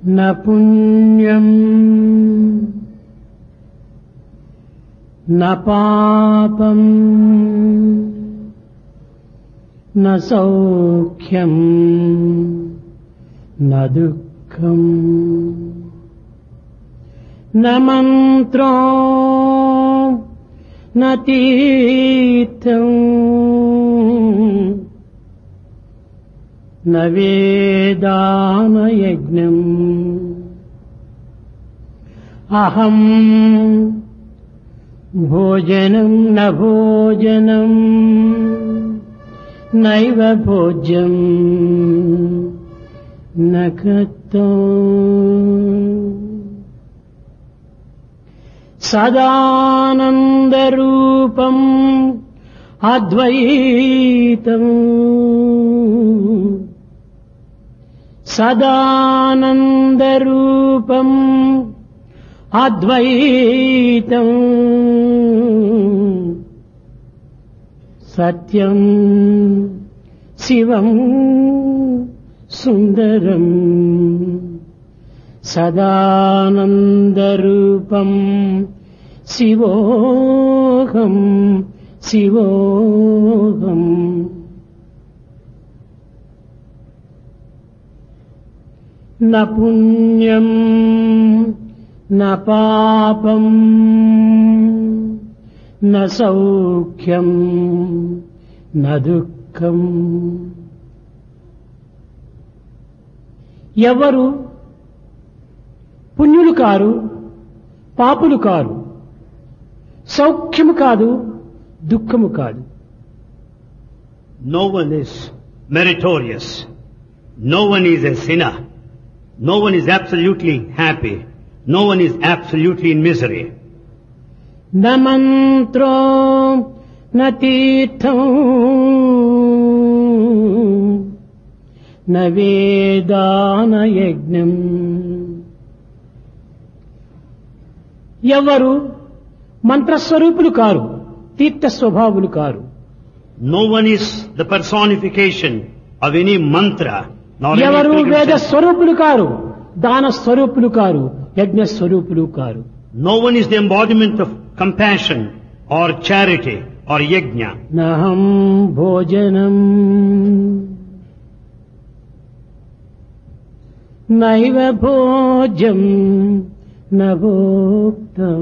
न पुण्यम् न पापम् न सौख्यम् न दुःखम् न मन्त्रो न तीर्थम् न वेदानयज्ञम् अहम् भोजनम् न भोजनम् नैव भोज्यम् न कृतम् सदानन्दरूपम् अद्वैतम् सदानन्दरूपम् अद्वैतम् सत्यम् शिवम् सुन्दरम् सदानन्दरूपम् शिवोऽहम् शिवोऽहम् न पुण्यम् न पापम् न सौख्यम् न దుఃఖం ఎవరు పుణ్యులు కారు పాపులు కారు సౌఖ్యము కాదు దుఃఖము కాదు No one is meritorious. No one is a sinner. No one is absolutely happy. No one is absolutely in misery. న మంత్రో న తీర్థం న వేదాన యజ్ఞం ఎవరు మంత్రస్వరూపులు కారు తీర్థ స్వభావులు కారు No one is the personification of any mantra, nor any ఎవరు వేద pilgrim. స్వరూపులు కారు దాన స్వరూపులు కారు యజ్ఞ స్వరూపులు కారు No one is the embodiment of compassion or charity or yajna. నహం భోజనం నైవ భోజ్యం నభోక్తం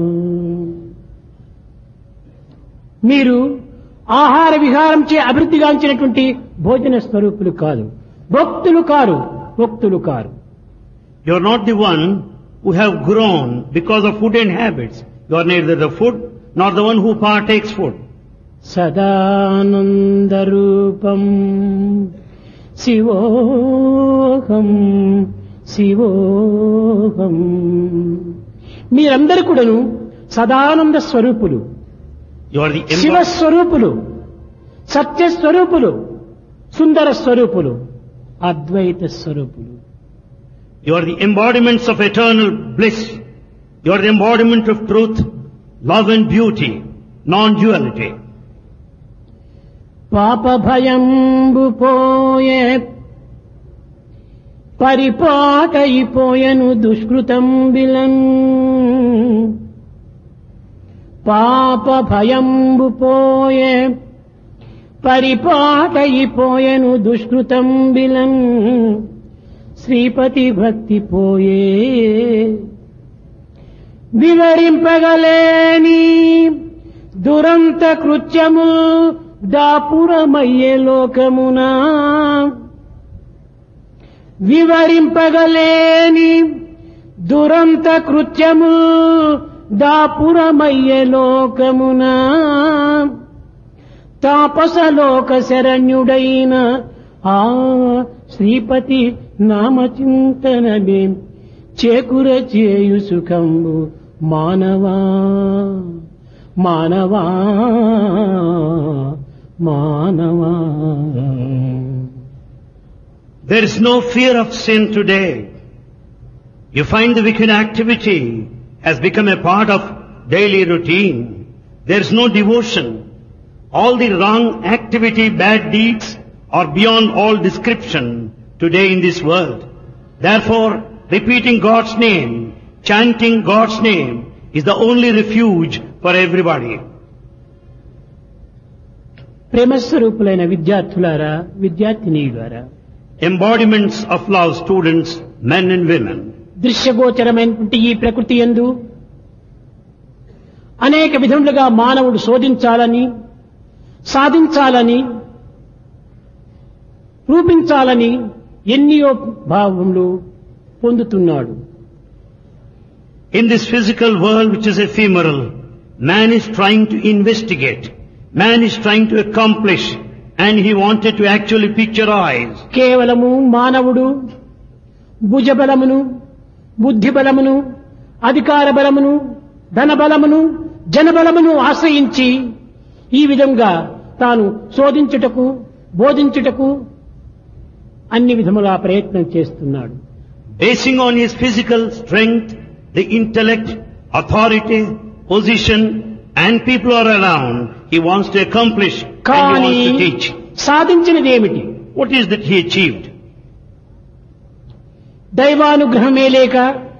మీరు ఆహార విహారంచే అభివృద్ధిగాంచినటువంటి భోజన స్వరూపులు కాదు భక్తులు కారు భక్తులు కారు You are not the one who have grown because of food and habits. You are neither the food nor the one who partakes food. సదానందరూపం శివోహం శివోహం మీరందరూ కూడాను Sadananda స్వరూపులు You are the Shiva embod- స్వరూపులు Satya స్వరూపులు Sundara స్వరూపులు Advaita స్వరూపులు You are the embodiments of eternal bliss. You are the embodiment of truth, love and beauty, non-duality. పాప భయంబు పోయే పరిపాటయిపోయను దుష్కృతం బిలన్ పాప భయంబు పోయే పరిపాటయిపోయను దుష్కృతం బిలన్ శ్రీపతి భక్తి పోయే వివరింపగలేని దురంత కృత్యము దాపురమయ్యే లోకమునా వివరింపగలేని దురంత కృత్యము దాపురమయ్యే లోకమునా తాపసలోక శరణ్యుడైన ఆ శ్రీపతి నామచింతనమే చేకుర చేయు సుఖంబు మానవా మానవా మానవా There is no fear of sin today. You find the wicked activity has become a part of daily routine. There is no devotion. All the wrong activity, bad deeds are beyond all description today in this world. Therefore, repeating God's name, chanting God's name is the only refuge for everybody. ప్రేమస్వరూపులైన విద్యార్థులారా విద్యార్థినీయులారా Embodiments of love, students, men and women. దృశ్యగోచరమైనటువంటి ఈ ప్రకృతి ఎందు అనేక విధములుగా మానవుడు శోధించాలని సాధించాలని రూపించాలని ఎన్నో భావములు పొందుతున్నాడు In this physical world which is ephemeral, man is trying to investigate. Man is trying to accomplish and he wanted to actually picturize. కేవలము మానవుడు భుజబలమును బుద్ధి బలమును అధికార బలమును ధన బలమును జనబలమును ఆశ్రయించి ఈ విధంగా తాను శోధించుటకు బోధించుటకు అన్ని విధములా ప్రయత్నం చేస్తున్నాడు Basing on his physical strength, the intellect, authority, position and people are around, he wants to accomplish and he కానీ wants to teach. సాధించినది ఏమిటి What is that he achieved? దైవానుగ్రహమే లేక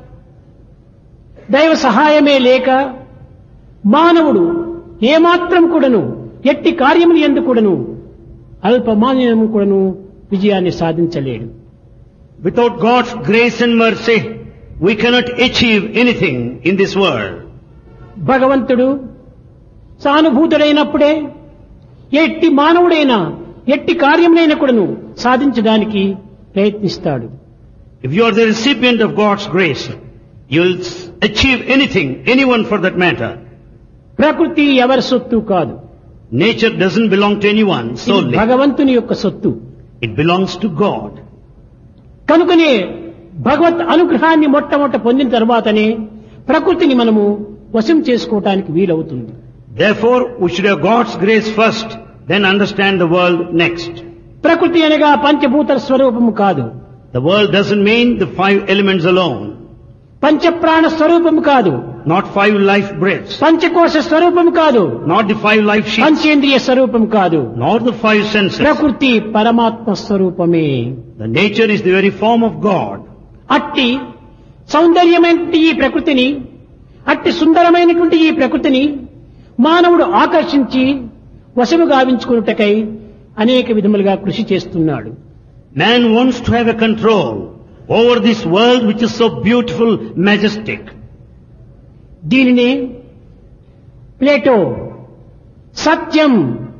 దైవ సహాయమే లేక మానవుడు ఏమాత్రం కూడాను ఎట్టి కార్యములు ఎందు కూడాను అల్పమాన్యము కూడాను విజయాన్ని సాధించలేడు Without God's grace and mercy, we cannot achieve anything in this world. భగవంతుడు సానుభూతుడైనప్పుడే ఎట్టి మానవుడైనా ఎట్టి కార్యములైన కూడాను సాధించడానికి ప్రయత్నిస్తాడు If you are the recipient of God's grace, you will s- achieve anything, anyone for that matter. ప్రకృతి ఎవరి సొత్తు కాదు Nature doesn't belong to anyone ఇది solely. భగవంతుని యొక్క సొత్తు It belongs to God. కనుకనే భగవత్ అనుగ్రహాన్ని మొట్టమొదట పొందిన తర్వాతనే ప్రకృతిని మనము వశం చేసుకోవటానికి వీలవుతుంది Therefore, we should have God's grace first, then understand the world next. ప్రకృతి అనగా పంచభూత స్వరూపము కాదు The world doesn't mean the five elements alone, పంచప్రాణ స్వరూపము కాదు not five life breaths, పంచకోశ స్వరూపము కాదు not the five life sheets, పంచేంద్రియ స్వరూపం కాదు nor the five senses. ప్రకృతి పరమాత్మ స్వరూపమే The nature is the very form of God. అట్టి సౌందర్యమైనటువంటి ఈ ప్రకృతిని అట్టి సుందరమైనటువంటి ఈ ప్రకృతిని మానవుడు ఆకర్షించి వశము గావించుకున్నటకై అనేక విధములుగా కృషి చేస్తున్నాడు Man wants to have a control over this world which is so beautiful, majestic. దీనిని ప్లేటో సత్యం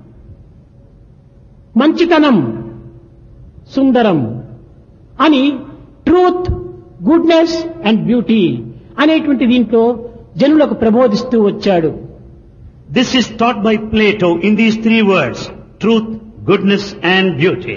మంచితనం సుందరం అని ట్రూత్ గుడ్నెస్ అండ్ బ్యూటీ అనేటువంటి దీంట్లో జనులకు ప్రబోధిస్తూ వచ్చాడు This is taught by Plato in these three words, truth, goodness and beauty.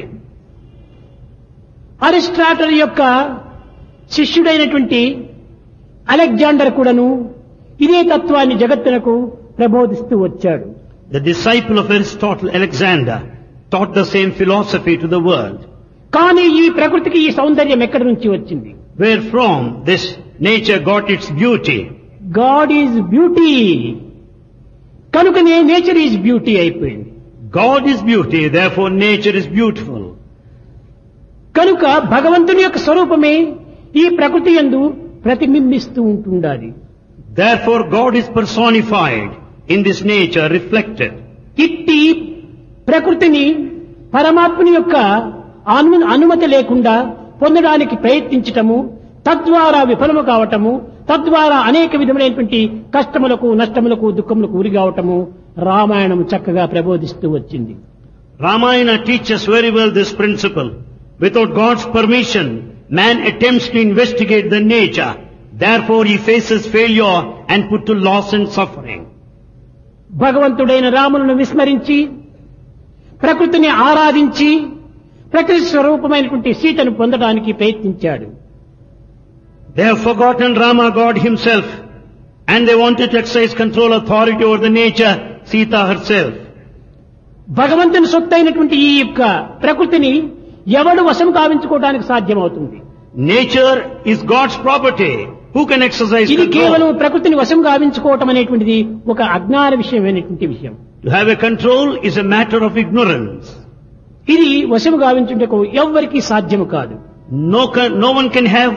Aristotle యొక్క శిష్యుడైనటువంటి అలెగ్జాండర్ కూడాను ఇదే తత్వాన్ని జగత్తునకు ప్రబోధిస్తూ వచ్చాడు The disciple of Aristotle, Alexander, taught the same philosophy to the world. కానీ ఈ ప్రకృతికి ఈ సౌందర్యం ఎక్కడి నుంచి వచ్చింది Where from this nature got its beauty. God is beauty కనుకనే నేచర్ ఈజ్ బ్యూటీ అయిపోయింది God is beauty, therefore nature is beautiful. కనుక భగవంతుని యొక్క స్వరూపమే ఈ ప్రకృతి యందు ప్రతిబింబిస్తూ ఉంటుండాలి Therefore God is personified in this nature, reflected. ఇట్టి ప్రకృతిని పరమాత్ముని యొక్క అను అనుమతి లేకుండా పొందడానికి ప్రయత్నించటము తద్వారా విఫలము కావటము తద్వారా అనేక విధములైనటువంటి కష్టములకు నష్టములకు దుఃఖములకు ఉరి కావటము రామాయణం చక్కగా ప్రబోధిస్తూ వచ్చింది Ramayana teaches very well this principle. Without God's permission, man attempts to investigate the nature. Therefore he faces failure and put to loss and suffering. భగవంతుడైన రాములను విస్మరించి ప్రకృతిని ఆరాధించి ప్రకృతి స్వరూపమైనటువంటి సీతను పొందడానికి ప్రయత్నించాడు They have forgotten Rama, God himself, and they wanted to exercise control authority over the nature, Sita herself. భగవంతుని సొత్తైనటువంటి ఈ యొక్క ప్రకృతిని ఎవడు వశం కావించుకోవడానికి సాధ్యమవుతుంది Nature is God's property. Who can exercise ఇది కేవలం control? ప్రకృతిని వశం గావించుకోవటం అనేటువంటిది ఒక అజ్ఞాన విషయమైనటువంటి విషయం To have a control is a matter of ignorance. ఇది వశము గావించుటకు ఎవ్వరికీ సాధ్యము కాదు No, con- no one can have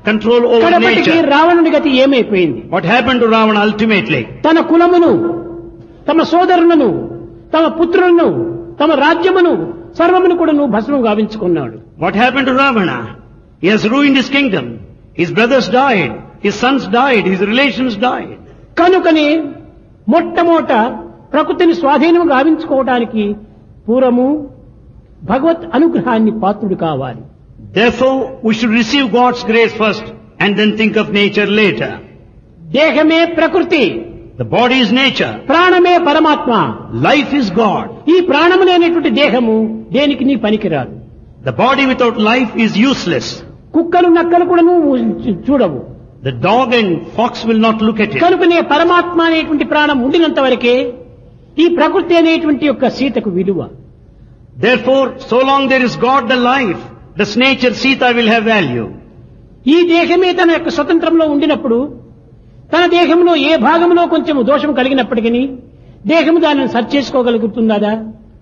control over కడపటికి nature. రావణుని గతి ఏమైపోయింది What happened to Ravana ultimately? తన కులమును తమ సోదరులను తమ పుత్రులను తమ రాజ్యమును సర్వమును కూడా నువ్వు భస్మం గావించుకున్నాడు What happened to Ravana? He has ruined his kingdom. His brothers died. His sons died. His relations died. కనుకనే మొట్టమొదట ప్రకృతిని స్వాధీనం గావించుకోవడానికి పూర్వము భగవత్ అనుగ్రహాన్ని పాత్రుడు కావాలి Therefore, we should receive God's grace first and then think of nature later. దేహమే ప్రకృతి The body is nature. ప్రాణమే పరమాత్మ Life is God. ఈ ప్రాణము లేనటువంటి దేహము దేనికి నీ పనికిరాదు The body without life is useless. కుక్కలు నక్కలు కూడా నువ్వు చూడవు The dog and fox will not look at it. కనుకనే పరమాత్మ అనేటువంటి ప్రాణం ఉండినంత వరకే ఈ ప్రకృతి అనేటువంటి యొక్క సీతకు విలువ Therefore, so long there is God the life, this nature Sita will have value. ఈ దేహమే తన యొక్క స్వతంత్రంలో ఉండినప్పుడు తన దేహంలో ఏ భాగంలో కొంచెం దోషం కలిగినప్పటికీ దేహము దానిని సరి చేసుకోగలుగుతుందా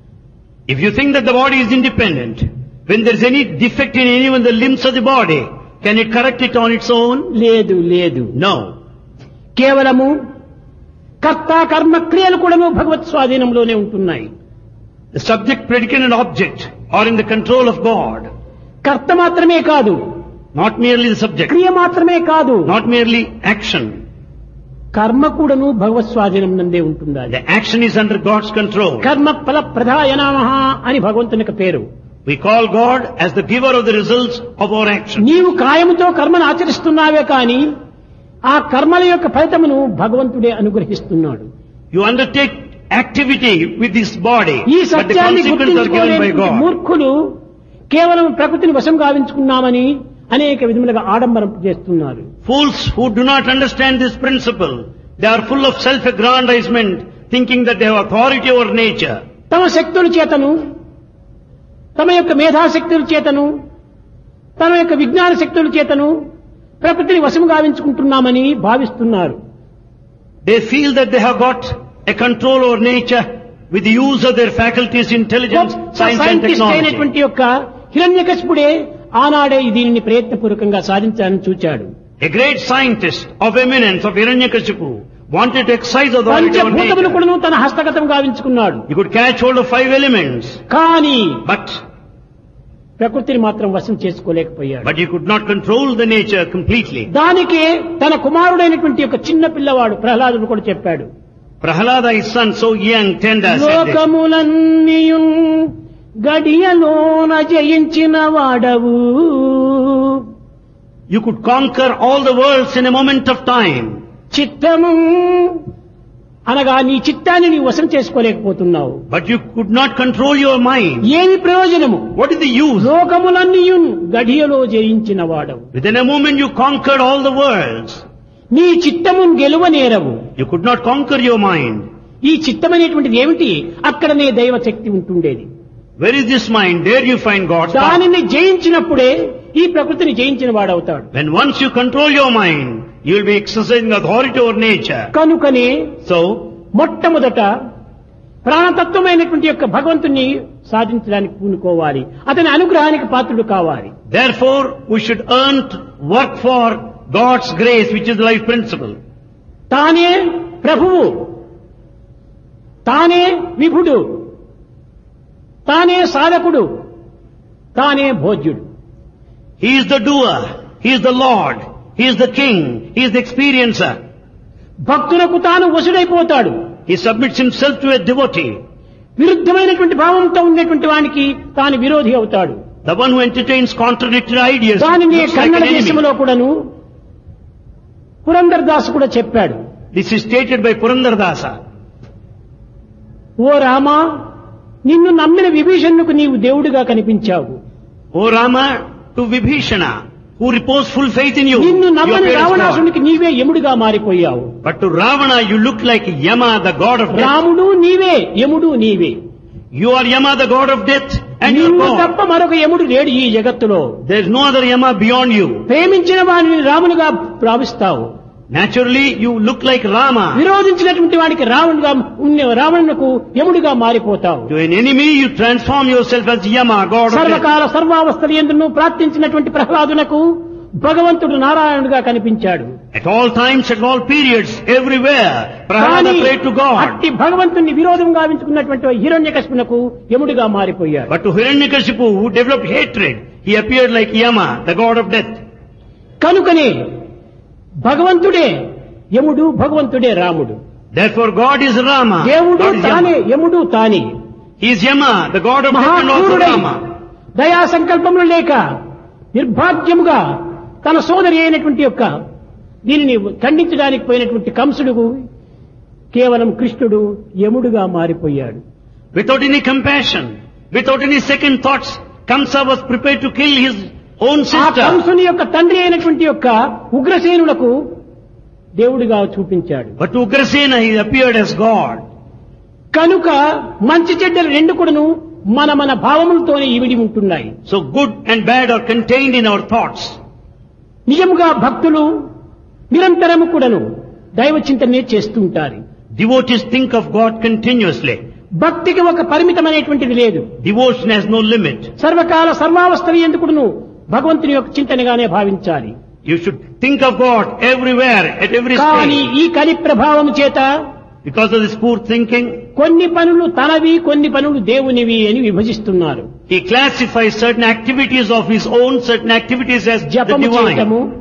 If you think that the body is independent, when there is any defect in any one of the limbs of the body, can it correct it on its own? లేదు లేదు No. కేవలము కర్త కర్మ క్రియలు కూడాను భగవత్ స్వాధీనంలోనే ఉంటున్నాయి The subject, predicate and object are in the control of God. కర్త మాత్రమే కాదు Not merely the subject, క్రియ మాత్రమే కాదు not merely action. కర్మ కూడాను భగవత్ స్వాధీనం నందే ఉంటుందా The action is under God's control. కర్మ ఫల ప్రధాయ నమః అని భగవంతుని యొక్క పేరు We call God as the giver of the results of our action. నీవు కాయముతో కర్మను ఆచరిస్తున్నావే కాని ఆ కర్మల యొక్క ఫలితమును భగవంతుడే అనుగ్రహిస్తున్నాడు You undertake activity with this body, ఈ but the సత్యాన్ని consequences are given by గుర్తించుకోలేని God. మూర్ఖులు కేవలం ప్రకృతిని వశం గావించుకున్నామని అనేక విధములుగా ఆడంబరం చేస్తున్నారు Fools who do not understand this principle, they are full of self-aggrandizement, thinking that they have authority over nature. తమ శక్తుల చేతను తమ యొక్క మేధాశక్తుల చేతను తమ యొక్క విజ్ఞాన శక్తుల చేతను ప్రకృతిని వశం గావించుకుంటున్నామని భావిస్తున్నారు They feel that they have got a control over nature with the use of their faculties, intelligence, గొప్ప science and సైంటిస్ట్ technology. అయినటువంటి యొక్క హిరణ్యకశిపుడే ఆనాడే దీనిని ప్రయత్నపూర్వకంగా సాధించాలని చూచాడు A great scientist of eminence of Hiranyakashipu wanted to exercise authority over పంచభూతములు nature. కూడాను తన హస్తగతం గావించుకున్నాడు He could catch hold of five elements, కానీ but ప్రకృతిని మాత్రం వశం చేసుకోలేకపోయాడు but he could not control the nature completely. దానికే తన కుమారుడైనటువంటి ఒక చిన్న పిల్లవాడు ప్రహ్లాదుడు కూడా చెప్పాడు Prahalada, his son, so young, tender, said this. లోకములన్నీయున్ గడియలోన జయించిన వాడవు You could conquer all the worlds in a moment of time. చిత్తము అనగా నీ చిత్తాన్ని నీ వశం చేసుకోలేకపోతున్నావు But you could not control your mind. ఏమి ప్రయోజనము What is the use? లోకములన్నీయున్ గడియలో జయించిన వాడవు Within a moment you conquered all the worlds. నీ చిత్తము గెలువనేరవు You could not conquer your mind. ఈ చిత్తం అనేటువంటిది ఏమిటి అక్కడనే దైవ శక్తి ఉంటుండేది Where is this mind? There you find God's power. దానిని జయించినప్పుడే ఈ ప్రకృతిని జయించిన వాడవుతాడు When once you control your mind, you will be exercising authority over nature. కనుకనే So, మొట్టమొదట ప్రాణతత్వమైనటువంటి యొక్క భగవంతుని సాధించడానికి పూనుకోవాలి అతని అనుగ్రహానికి పాత్రుడు కావాలి therefore, we should earn, work for God's grace, which is the life principle. తానే ప్రభువు తానే విభుడు తానే సాధకుడు తానే భోజ్యుడు He is the doer. He is the Lord. He is the King. He is the experiencer. భక్తులకు తాను వసుడైపోతాడు He submits himself to a devotee. విరుద్ధమైనటువంటి భావంతో ఉన్నటువంటి వానికి తాను విరోధి అవుతాడు The one who entertains contradictory ideas దానిని looks like Kannada an enemy. దేశంలో కూడాను పురందర్ దాస్ కూడా చెప్పాడు This is stated by Purandardasa. ఓ రామా నిన్ను నమ్మిన విభీషణుకు నీవు దేవుడిగా కనిపించావు O Rama, to Vibhishana, who reposed full faith in you, నిన్ను you నమ్మని appeared as God. రావణాసునికి నీవే యముడిగా మారిపోయావు But to Ravana, you look like Yama, the god of death. రాముడు నీవే యముడు నీవే You are Yama, the god of death, and you are నిన్ను God. తప్ప మరొక యముడు లేడు ఈ జగత్తులో There is no other Yama beyond you. ప్రేమించిన వాడిని రామునిగా భావిస్తావు Naturally, you look like Rama. విరోధించినటువంటి వాడికి రావణుగా ఉన్న రావణునకు యముడిగా మారిపోతావు To an enemy, you transform yourself as Yama, god of death. సర్వకాల సర్వావస్థలు ఎందును ప్రార్థించినటువంటి ప్రహ్లాదునకు భగవంతుడు నారాయణుడుగా కనిపించాడు At all times, at all periods, everywhere, Prahlada కానీ prayed to God. అట్టి భగవంతుని విరోధంగా ఉంచుకున్నటువంటి హిరణ్యకశిపునకు యముడిగా మారిపోయాడు But to Hiranyakashipu, who developed hatred, he appeared like Yama, the god of death. కనుకనే భగవంతుడే యముడు భగవంతుడే రాముడు Therefore, God is Rama. దేవుడు God is తానే Yama. యముడు తానే He is Yama, the god of death and also మహాక్రూరుడై Rama. దయా సంకల్పములు లేక నిర్భాగ్యముగా తన సోదరి అయినటువంటి యొక్క దీనిని ఖండించడానికి పోయినటువంటి కంసుడు కేవలం కృష్ణుడు యముడుగా మారిపోయాడు Without any compassion, without any second thoughts, Kamsa was prepared to kill his own ఆ sister. కంసుని యొక్క తండ్రి అయినటువంటి యొక్క ఉగ్రసేనులకు దేవుడిగా చూపించాడు But to Ugrasena, he appeared as God. కనుక మంచి చెడ్డలు రెండు కూడాను మన మన భావములతోనే ఇవిడి ఉంటున్నాయి So good and bad are contained in our thoughts. నిజముగా భక్తులు నిరంతరము కూడాను దైవ చింతనే చేస్తుంటారు Devotees think of God continuously. భక్తికి ఒక పరిమితమైనటువంటిది లేదు Devotion has no limit. సర్వకాల సర్వావస్థలు ఎందుకును భగవంతుని యొక్క చింతనగానే భావించాలి You should think of God everywhere, at every కానీ stage. ఈ కలి ప్రభావం చేత Because of this poor thinking, కొన్ని పనులు తనవి కొన్ని పనులు దేవునివి అని విభజిస్తున్నారు he classifies certain activities of his own, certain activities as the జపము చేయటము divine.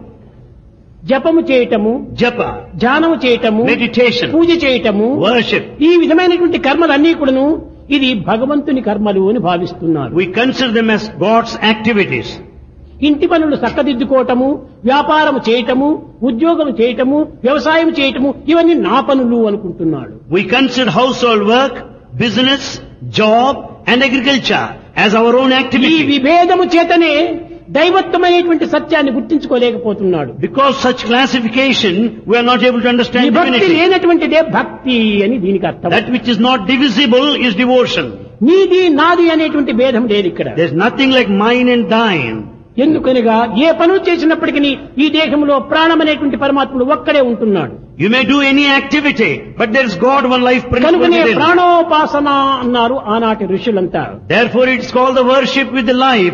జపము చేయటము Japa, ధ్యానము చేయటము meditation, పూజ చేయటము worship. ఈ విధమైనటువంటి కర్మలన్నీ కూడాను ఇది భగవంతుని కర్మలు అని భావిస్తున్నారు We consider them as God's activities. ఇంటి పనులు చక్కదిద్దుకోవటము వ్యాపారం చేయటము ఉద్యోగం చేయటము వ్యవసాయం చేయటము ఇవన్నీ నా పనులు అనుకుంటున్నాడు We consider household work, business, job and agriculture as our own ఈ activity. విభేదము చేతనే దైవత్వమైనటువంటి సత్యాన్ని గుర్తించుకోలేకపోతున్నాడు Because such classification, we are not able to understand విభక్తి divinity. లేనటువంటిదే భక్తి అని దీనికి అర్థం That which is not divisible is devotion. నీది నాది అనేటువంటి భేదం లేదు ఇక్కడ There's nothing like mine and thine. ఎందుకనగా ఏ పనులు చేసినప్పటికీ ఈ దేహంలో ప్రాణం అనేటువంటి పరమాత్ముడు ఒక్కడే ఉంటున్నాడు You may do any activity, but there is God, one life principle కనుకనే within. ప్రాణోపాసన అన్నారు ఆనాటి ఋషులంతా Therefore it's called the worship with the life.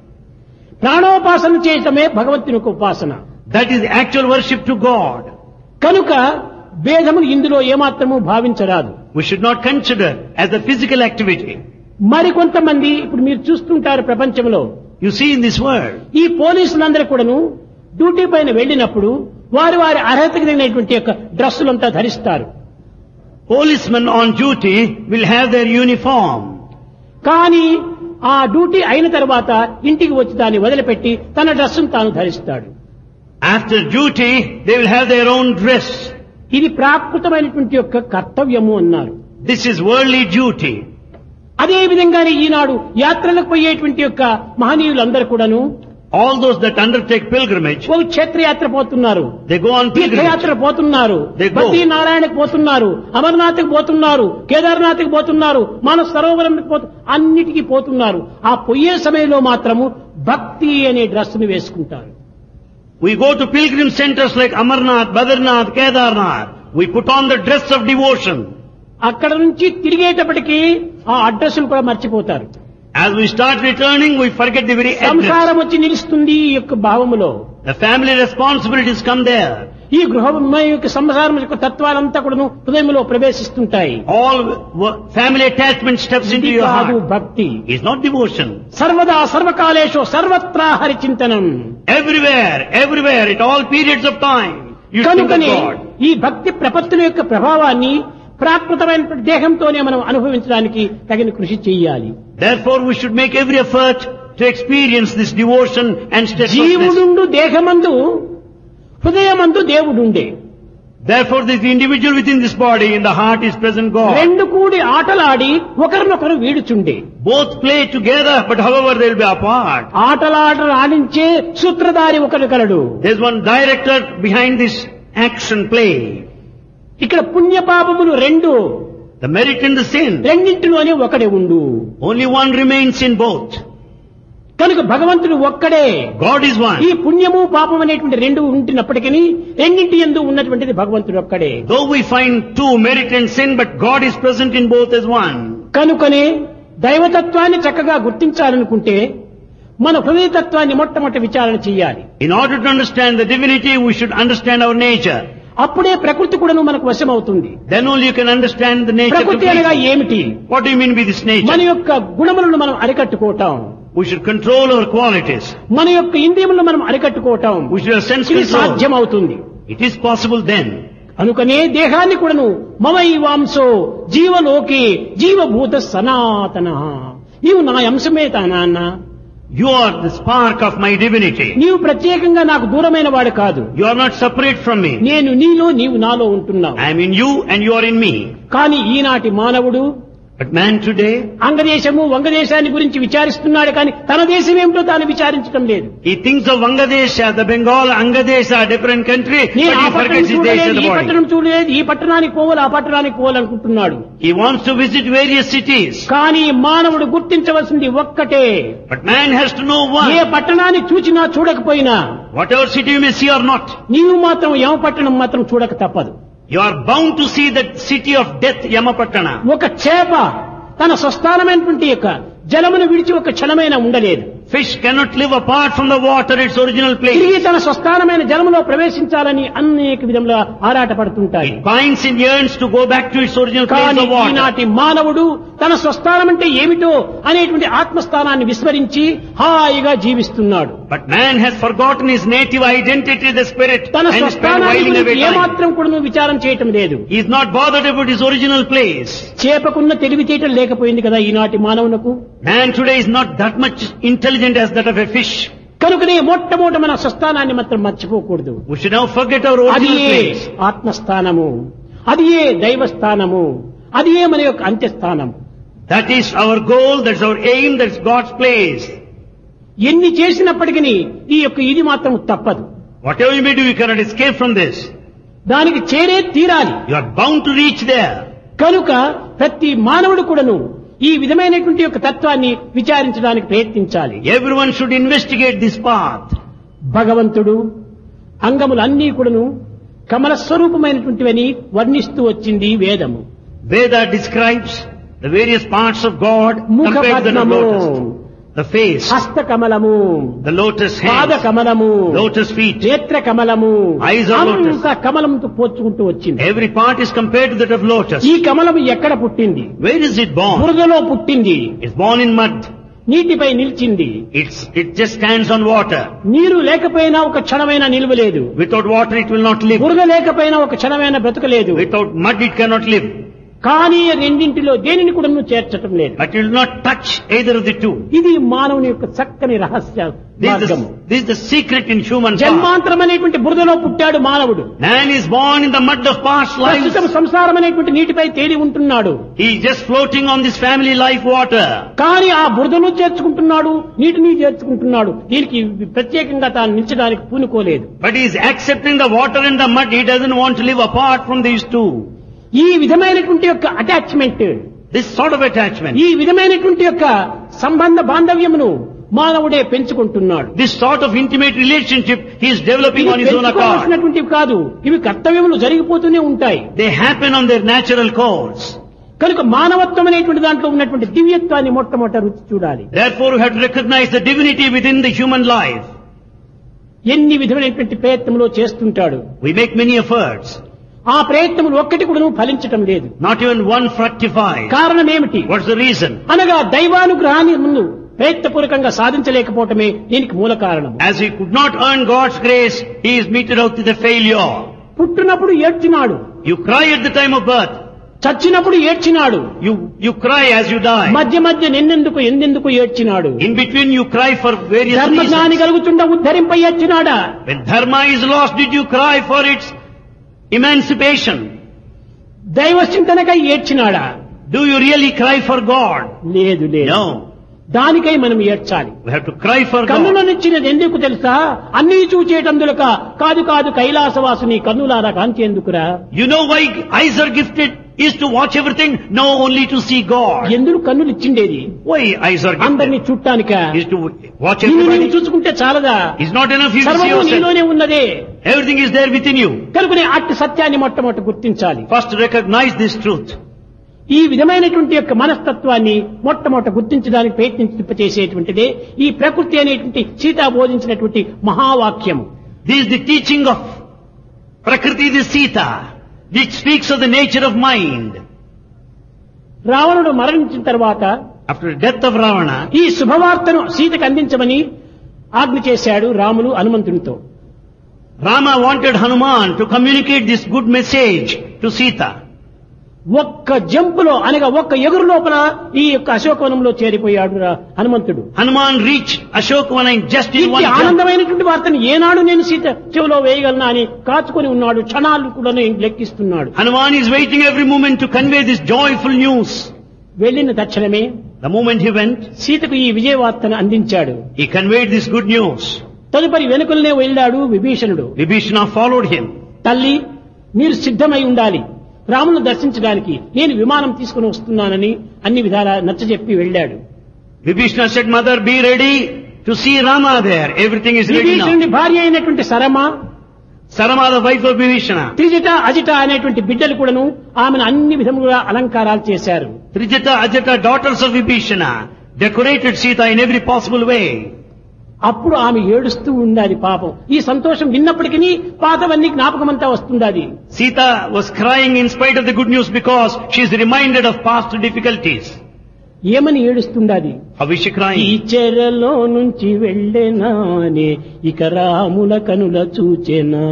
ప్రాణోపాసన చేయటమే భగవంతుని యొక్క ఉపాసన That is actual worship to God. కనుక భేదములు ఇందులో ఏమాత్రము భావించరాదు We should not consider as a physical activity. మరికొంతమంది ఇప్పుడు మీరు చూస్తుంటారు ప్రపంచంలో You see in this world, ఈ పోలీసులందరూ కూడాను డ్యూటీ పైన వెళ్ళినప్పుడు వారి వారి అర్హతకు తగినటువంటి యొక్క డ్రెస్సులంతా ధరిస్తారు policemen on duty will have their uniform. కానీ ఆ డ్యూటీ అయిన తర్వాత ఇంటికి వచ్చి దాన్ని వదిలిపెట్టి తన డ్రెస్సును తాను ధరిస్తాడు After duty, they will have their own dress. ఇది ప్రాకృతమైనటువంటి యొక్క కర్తవ్యము అన్నారు This is worldly duty. అదే విధంగానే ఈనాడు యాత్రలకు పోయేటువంటి యొక్క మహనీయులందరూ కూడాను All those that undertake pilgrimage, ఒక క్షేత్రయాత్ర పోతున్నారు they go on pilgrimage. తీర్థయాత్ర పోతున్నారు They go. బద్రీ నారాయణకు పోతున్నారు అమర్నాథ్కి పోతున్నారు కేదార్నాథ్కి పోతున్నారు మానస సరోవరంకి పోతు అన్నిటికీ పోతున్నారు ఆ పోయే సమయంలో మాత్రము భక్తి అనే డ్రెస్ ను వేసుకుంటారు We go to pilgrim centers like Amarnath, Badranath, Kedarnath. We put on the dress of devotion. అక్కడ నుంచి తిరిగేటప్పటికి ఆ అడ్రస్ను కూడా మర్చిపోతారు As we start returning, we forget the very address. సంసారం వచ్చి నిలుస్తుంది ఈ యొక్క భావములో The family responsibilities come there. ఈ గృహం యొక్క సంసారం యొక్క తత్వాలంతా కూడా హృదయంలో ప్రవేశిస్తుంటాయి All wo- family attachment steps into ఇది your కాదు heart. భక్తి It's not devotion. సర్వదా సర్వకాలేషు సర్వత్రా Hari చింతనం Everywhere, everywhere, at all periods of time, you think of కనుకనే God. ఈ భక్తి ప్రపత్తుల యొక్క ప్రభావాన్ని ప్రాకృతమైనటువంటి దేహంతోనే మనం అనుభవించడానికి తగిన కృషి చేయాలి Therefore, we should make every effort to experience this devotion and steadfastness. జీవుడుండు దేహమందు హృదయమందు దేవుడుండే Therefore, this individual within this body, in the heart is present God. రెండు కూడి ఆటలాడి ఒకరినొకరు వీడుచుండే Both play together, but however they'll be apart. ఆటలాట ఆడించే సూత్రధారి ఒకడు కలడు There's one director behind this action play. ఇక్కడ పుణ్య పాపములు రెండు The merit and the sin. రెండింటిలోనే ఒకడే ఉండు Only one remains in both. కనుక భగవంతుడు ఒక్కడే God is one. ఈ పుణ్యము పాపం అనేటువంటి రెండు ఉంటున్నప్పటికీ రెండింటి ఎందు ఉన్నటువంటిది భగవంతుడు ఒక్కడే Though we find two, merit and sin, but God is present in both as one. కనుకనే దైవతత్వాన్ని చక్కగా గుర్తించాలనుకుంటే మన హృదయతత్వాన్ని మొట్టమొదటి విచారణ చేయాలి In order to understand the divinity, we should understand our nature. అప్పుడే ప్రకృతి కూడాను మనకు వశమవుతుంది Then only you can understand the nature ప్రకృతి అనగా completely. ఏమిటి What do you mean by this మన nature? యొక్క గుణములను మనం అరికట్టుకోవటం We should control our qualities. మన యొక్క ఇంద్రియములను మనం అరికట్టుకోవటం We should have sense ఇది control. సాధ్యమవుతుంది It is possible then. అనుకనే దేహాన్ని కూడాను మమై వాంసో జీవలోకి జీవభూత సనాతన నీవు నా అంశమే నాన్న You are the spark of my divinity. నీవు ప్రత్యేకంగా నాకు దూరమైన వాడు కాదు You are not separate from me. నేను నీలో నీవు నాలో ఉంటున్నావు I am in you and you are in me. కానీ ఈనాటి మానవుడు But man today, అంగదేశము వంగదేశాన్ని గురించి విచారిస్తున్నాడు కానీ తన దేశం ఏమిటో తాను విచారించడం లేదు he thinks of Vangadesha, the Bengal, Angadesha, a different country, but నేను ఆ he పట్టణం forgets his చూడలేదు Desha, ఈ the body. పట్టణం చూడలేదు ఈ పట్టణానికి పోవాలి ఆ పట్టణానికి పోవాలనుకుంటున్నాడు He wants to visit various cities. కానీ మానవుడు గుర్తించవలసింది ఒక్కటే But man has to know A one. పట్టణాన్ని చూచినా చూడకపోయినా Whatever city you may see or not, నీవు మాత్రం యమ పట్టణం మాత్రం చూడక తప్పదు you are bound to see that city of death, Yamapattana. ఒక చేప తన స్వస్థానమైనటువంటి యొక్క జలమును విడిచి ఒక క్షణమైన ఉండలేదు Fish cannot live apart from the water, its original place. తిరిగి తన స్వస్థానమైన జలములో ప్రవేశించాలని అనేక విధంగా ఆరాటపడుతుంటాయి It binds and yearns to go back to its original place కానీ of water. ఈనాటి మానవుడు తన స్వస్థానం అంటే ఏమిటో అనేటువంటి ఆత్మస్థానాన్ని విస్మరించి హాయిగా జీవిస్తున్నాడు But man has forgotten his native identity, the spirit, తన and spent స్వస్థానాన్ని whiling away గురించి time. ఏమాత్రం కూడా నువ్వు విచారం చేయటం లేదు He is not bothered about his original place. చేపకున్న తెలివితేటలు లేకపోయింది కదా ఈనాటి మానవునకు Man today is not that much intelligent as that of a fish. కనుకనే మొట్టమొదట మన స్వస్థానాన్ని మాత్రం మర్చిపోకూడదు We should now forget our అది original ఏ place. ఆత్మస్థానము అది ఏ దైవస్థానము అది ఏ మన యొక్క అంత్యస్థానం That is our goal, that's our aim, that's God's place. ఎన్ని చేసినప్పటికీ ఈ యొక్క ఇది మాత్రం తప్పదు Whatever you may do, you cannot escape from this. దానికి చేరే తీరాలి You are bound to reach there. కనుక ప్రతి మానవుడు కూడాను ఈ విధమైనటువంటి యొక్క తత్వాన్ని విచారించడానికి ప్రయత్నించాలి Everyone should investigate this path. భగవంతుడు అంగములన్నీ కూడాను కమల స్వరూపమైనటువంటివని వర్ణిస్తూ వచ్చింది వేదము Veda describes the various parts of God ముఖ compared to the పద్మము lotus. The face, హస్త కమలము the lotus పాద hands, కమలము lotus feet. నేత్ర కమలము Eyes are lotus. అంతా కమలంతో పోల్చుకుంటూ వచ్చింది Every part is compared to that of lotus. ఈ కమలం ఎక్కడ పుట్టింది Where is it born? బురదలో పుట్టింది It's born in mud. నీటిపై నిలిచింది It's, it just stands on water. నీరు లేకపోయినా ఒక క్షణమైన నిలువలేదు Without water it will not live. బురద లేకపోయినా ఒక క్షణమైన బ్రతకలేదు Without mud it cannot live. కానీ రెండింటిలో దేనిని కూడా నువ్వు చేర్చటం లేదు But it will not touch either of the two. ఇది మానవుని యొక్క చక్కని రహస్య This is మార్గము the, this is the secret in human path. జన్మాంతరం అనేటువంటి బురదలో పుట్టాడు మానవుడు Man is born in the mud of past lives. ప్రస్తుతం సంసారం అనేటువంటి నీటిపై తేలి ఉంటున్నాడు He is just floating on this family life water. కానీ ఆ బురదను చేర్చుకుంటున్నాడు నీటిని చేర్చుకుంటున్నాడు దీనికి ప్రత్యేకంగా తాను నిలిచడానికి పూనుకోలేదు But he is accepting the water and the mud. He doesn't want to live apart from these two. ఈ విధమైనటువంటి యొక్క attachment This sort of attachment. ఈ విధమైనటువంటి యొక్క సంబంధ బాంధవ్యమును మానవుడే పెంచుకుంటున్నాడు This sort of intimate relationship he is developing ఇవి on his own account. పెంచుకోవాల్సినటువంటివి కాదు ఇవి కర్తవ్యములు జరిగిపోతూనే ఉంటాయి They happen on their natural course. కనుక మానవత్వం అనేటువంటి దాంట్లో ఉన్నటువంటి దివ్యత్వాన్ని మొట్టమొదట రుచి చూడాలి Therefore we have to recognize the divinity within the human life. ఎన్ని విధమైనటువంటి ప్రయత్నములో చేస్తుంటాడు We make many efforts. ఆ ప్రయత్నములు ఒక్కటి కూడా ఫలించటం లేదు Not even one fructifies. కారణం ఏమిటి What's the reason? అనగా దైవానుగ్రహాన్ని ముందు ప్రయత్నపూర్వకంగా సాధించలేకపోవటమే దీనికి మూల కారణం As he could not earn God's grace, he is meted out with a failure. పుట్టినప్పుడు ఏడ్చినాడు You cry at the time of birth. చచ్చినప్పుడు ఏడ్చినాడు You, you cry as you die. మధ్య మధ్య నిన్నెందుకు ఎందెందుకు ఏడ్చినాడు In between you cry for various ధర్మజ్ఞాని reasons. కలుగుతుండ ఉద్ధరింప ఏడ్చినాడా When dharma is lost, did you cry for its emancipation? దైవ చింతనకై ఏడ్చినాడా Do you really cry for God? లేదు లేదు No. దానికై మనం ఏడ్చాలి We have to cry for కన్నుల God. నిచ్చినది ఎందుకు తెలుసా అన్ని చూచేటందులక కాదు కాదు కైలాసవాసుని కన్నులారా కాంచేందుకురా You know why eyes are gifted is to watch everything, no only to see God. ఎందుకు కన్నులు ఇచ్చిండేది Why eyes are అందరినీ gifted? చూడటానిక Is to watch నిన్ను నీవు everybody. చూసుకుంటే చాలదా It's not enough you see సర్వము yourself. నీలోనే ఉన్నదే Everything is there within you. కనుకనే అట్టి సత్యాన్ని మొట్టమొదటి గుర్తించాలి First recognize this truth. ఈ విధమైనటువంటి యొక్క మనస్తత్వాన్ని మొట్టమొదట గుర్తించడానికి ప్రయత్నించేటువంటిదే ఈ ప్రకృతి అనేటువంటి Sita బోధించినటువంటి మహావాక్యము This is the teaching of Prakriti the Sita, which speaks of the nature of mind. రావణుడు మరణించిన తర్వాత After the death of Ravana, ఈ శుభవార్తను సీతకు అందించమని ఆజ్ఞ చేశాడు Ramulu హనుమంతునితో Rama wanted Hanuman to communicate this good message to Sita. ఒక్క జంపులో అనగా ఒక్క ఎగురు లోపల ఈ యొక్క అశోకవనంలో చేరిపోయాడు రా హనుమంతుడు Hanuman reached Ashokavana in just in one ఇట్టి jump. ఆనందమైనటువంటి వార్తను ఏనాడు నేను సీత చెవిలో వేయగలనా అని కాచుకొని ఉన్నాడు క్షణాలు కూడా లెక్కిస్తున్నాడు Hanuman is waiting every moment to convey this joyful news. వెళ్ళిన తక్షణమే The moment he went, సీతకు ఈ విజయ వార్తను అందించాడు he conveyed this good news. తదుపరి వెనుకలనే వెళ్ళాడు విభీషణుడు Vibhishana followed him. తల్లి మీరు సిద్ధమై ఉండాలి రామును దర్శించడానికి నేను విమానం తీసుకుని వస్తున్నానని అన్ని విధాలా నచ్చజెప్పి వెళ్ళాడు Vibhishana said, Mother, be ready to see Rama there. Everything is ready now. విభీషణుడి భార్య అయినటువంటి సరమ Sarama, the wife of Vibhishana. Trijata అజిట అనేటువంటి బిడ్డలు కూడాను ఆమెను అన్ని విధములుగా అలంకారాలు చేశారు Trijata, Ajata, daughters of Vibhishana, decorated Sita in every possible way. అప్పుడు ఆమె ఏడుస్తూ ఉండాలి పాపం ఈ సంతోషం విన్నప్పటికీ పాతవన్నీ జ్ఞాపకమంతా వస్తుండాది Sita was crying in spite of the good news because she is reminded of past difficulties. ఏమని ఏడుస్తుండాది How is she ఈ crying? చెరలో నుంచి వెళ్ళేనానే ఇక రాముల కనుల చూచెనా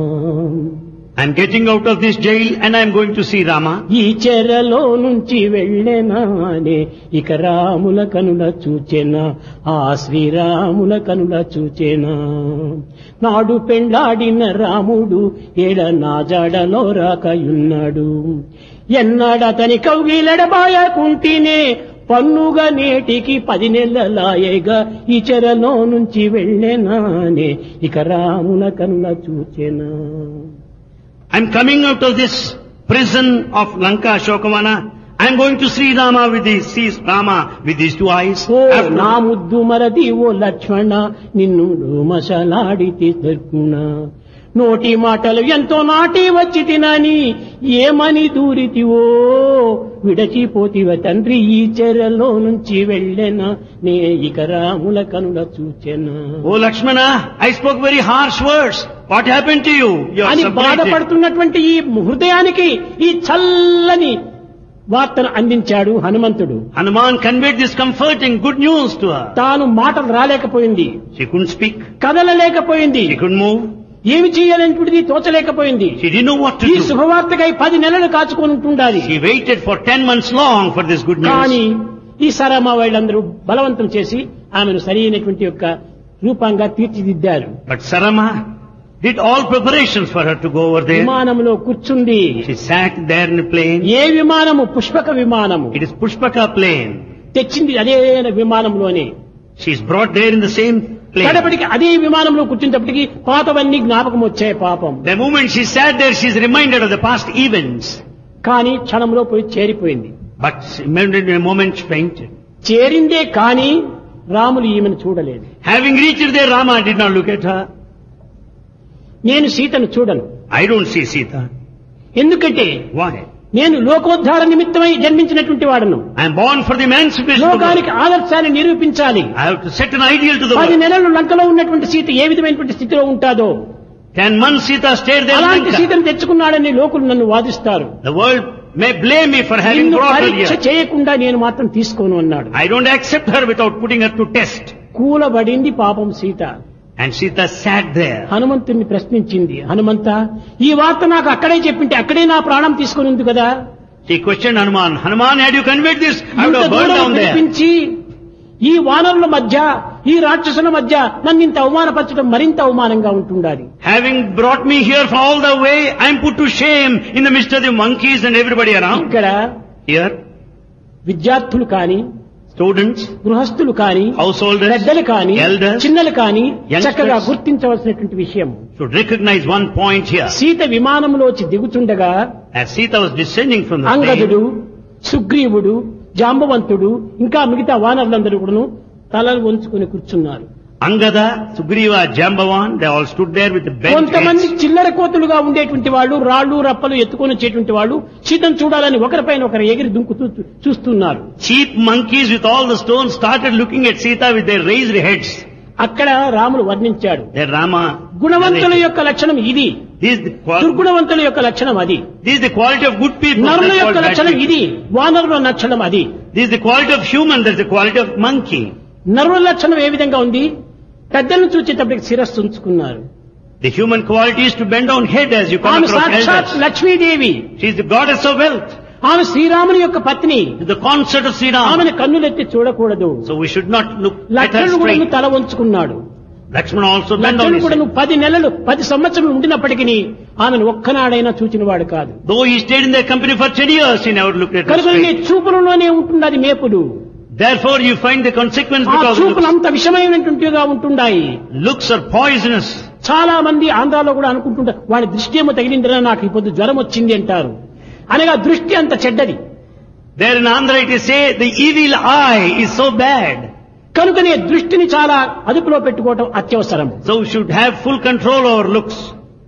I'm getting out of this jail and I'm going to see Rama. ఈ చెరలో నుంచి వెళ్ళేనానే ఇక రాముల కనుల చూచెనా ఆ శ్రీరాముల కనుల చూచెనా నాడు పెండాడిన రాముడు ఏడ నా జాడలో రాకయున్నాడు ఎన్నాడతని కౌగిలడబాయకుంటేనే పన్నుగా నేటికి పది నెలలాయేగా ఈ చెరలో నుంచి వెళ్ళేనానే ఇక రాముల కనుల చూచెనా I'm coming out of this prison of Lanka Shokavana. I'm going to see Rama with these, see Rama with these two eyes. Oh After- నా ముద్దు మరది ఓ లక్ష్మణ నిన్ను మసలాడితే దొరుకునా నోటి మాటలు ఎంతో నాటి వచ్చి తినని ఏమని దూరితివో విడచిపోతివ తండ్రి ఈ చెరలో నుంచి వెళ్ళెనా నే ఇక రాముల కనుల చూచెనా Oh Lakshmana, I spoke very harsh words. What happened to you? You are అని separated. బాధపడుతున్నటువంటి ఈ హృదయానికి ఈ చల్లని వార్తను అందించాడు హనుమంతుడు Hanuman conveyed this comforting good news to her. తాను మాటలు రాలేకపోయింది She couldn't speak. కదలలేకపోయింది She couldn't move. ఏమి చేయాలనేటువంటిది తోచలేకపోయింది She didn't know what to ఈ do. శుభవార్తకై పది నెలలు కాచుకొని ఉంటుండాలి She waited for ten months long for this good కానీ news. ఈ సరమ వాళ్ళందరూ బలవంతం చేసి ఆమెను సరైనటువంటి యొక్క రూపంగా తీర్చిదిద్దారు But Sarama did all preparations for her to go over there. విమానంలో కూర్చుంది She sat there in a plane. A విమానము Pushpaka విమానము It is Pushpaka plane. తెచ్చింది అదే విమానంలోనే She is brought there in the same plane. కడపటికి అదే విమానంలో కూర్చున్నప్పటికీ పాతవన్నీ జ్ఞాపకం వచ్చాయి పాపం The moment she sat there, she is reminded of the past events. కానీ క్షణంలో పోయి చేరిపోయింది But in a moment she fainted. చేరిందే కానీ రాములు ఈమెను చూడలేదు Having reached there, Rama did not look at her. నేను సీతను చూడను I don't see Sita. ఎందుకంటే Why? నేను లోకోద్ధార నిమిత్తమై జన్మించినటువంటి వాడను I am born for the emancipation of the లోకానికి world. ఆదర్శాన్ని నిరూపించాలి I have to set an ideal to the పది world. నెలలు లంకలో ఉన్నటువంటి సీత ఏ విధమైనటువంటి స్థితిలో ఉంటాదో Ten months Sita stayed there in అలాంటి Lanka. సీతను తెచ్చుకున్నాడని లోకులు నన్ను వాదిస్తారు The world may blame me for having నిన్ను brought her పరీక్ష here. చేయకుండా నేను మాత్రం తీసుకోను అన్నాడు I don't accept her without putting her to test. కూలబడింది పాపం Sita And Sita sat there. హనుమంతుణ్ణి ప్రశ్నించింది హనుమంత ఈ వార్త నాకు అక్కడే చెప్పింటే అక్కడే నా ప్రాణం తీసుకుని ఉంది కదా She questioned Hanuman. Hanuman, had you conveyed this, I would ఇంత have burned దూరం down there. పిలిపించి ఈ వానరుల మధ్య ఈ రాక్షసుల మధ్య నన్ను ఇంత అవమానపరచడం మరింత అవమానంగా ఉంటుండాలి Having brought me here for all the way, I am put to shame in the midst of the monkeys and everybody around. ఇక్కడ Here, విద్యార్థులు కాని students, గృహస్థులు కాని householders, పెద్దలు కాని elders చిన్నలు కాని youngsters. చక్కగా గుర్తించవలసినటువంటి విషయం should recognize one point here. Sita విమానంలోంచి దిగుతుండగా As Sita was descending from the అంగదుడు plane, సుగ్రీవుడు జాంబవంతుడు ఇంకా మిగతా వానరులందరూ కూడాను తలలు వంచుకొని కూర్చున్నారు Angada, Sugriva, Jambavan, they all stood there with the bent కొంతమంది heads. చిల్లర కోతులుగా ఉండేటువంటి వాళ్ళు రాళ్ళు రప్పలు ఎత్తుకొని వచ్చేటువంటి వాళ్ళు సీతను చూడాలని ఒకరిపైన ఒకరు ఎగిరి దుంకుతూ చూస్తున్నారు Cheap monkeys with all the stones started looking at Sita with their raised heads. అక్కడ రాముడు వర్ణించాడు Their Rama. గుణవంతుల యొక్క లక్షణం ఇది This is the, qual- దుర్గుణవంతుల యొక్క లక్షణం అది this is the quality of good people. నరుల that's యొక్క called bad లక్షణం people. ఇది వానరుల లక్షణం అది This is the quality of human, that's the quality of monkey. నరుల లక్షణం ఏ విధంగా ఉంది పెద్దలను చూచేటప్పటికి శిరస్సు ఉంచుకున్నారు The human quality is to bend down head as you come ఆమె across సాక్షాత్ elders. Lakshmidevi She is the goddess of wealth, ఆమె శ్రీరాముని యొక్క పత్ని the consort of Sri Ram. ఆమెను కన్నులెత్తి చూడకూడదు So we should not look at her లక్ష్మణుడు కూడా straight. తల వంచుకున్నాడు Lakshmana also bent down లక్ష్మణుడు his కూడా head. నువ్వు పది నెలలు పది సంవత్సరాలు ఉండినప్పటికీ ఆమెను ఒక్కనాడైనా చూచిన వాడు కాదు Though he stayed in their company for 10 years, he never looked at her కనుక నీ straight. చూపులలోనే ఉంటుంది అది మేపుడు Therefore you find the consequence ఆ because చూపులు looks, అంత విషమైనటువంటిగా ఉంటున్నాయి looks are poisonous. చాలా మంది ఆంధ్రాలో కూడా అనుకుంటుంటారు వాడి దృష్టి ఏమో తగిలిందిరా నాకు ఈ పొద్దు జ్వరం వచ్చింది అంటారు అనగా దృష్టి అంత చెడ్డది There in Andhra it is say the evil eye is so bad. కనుకనే దృష్టిని చాలా అదుపులో పెట్టుకోవటం అత్యవసరం So we should have full control over looks.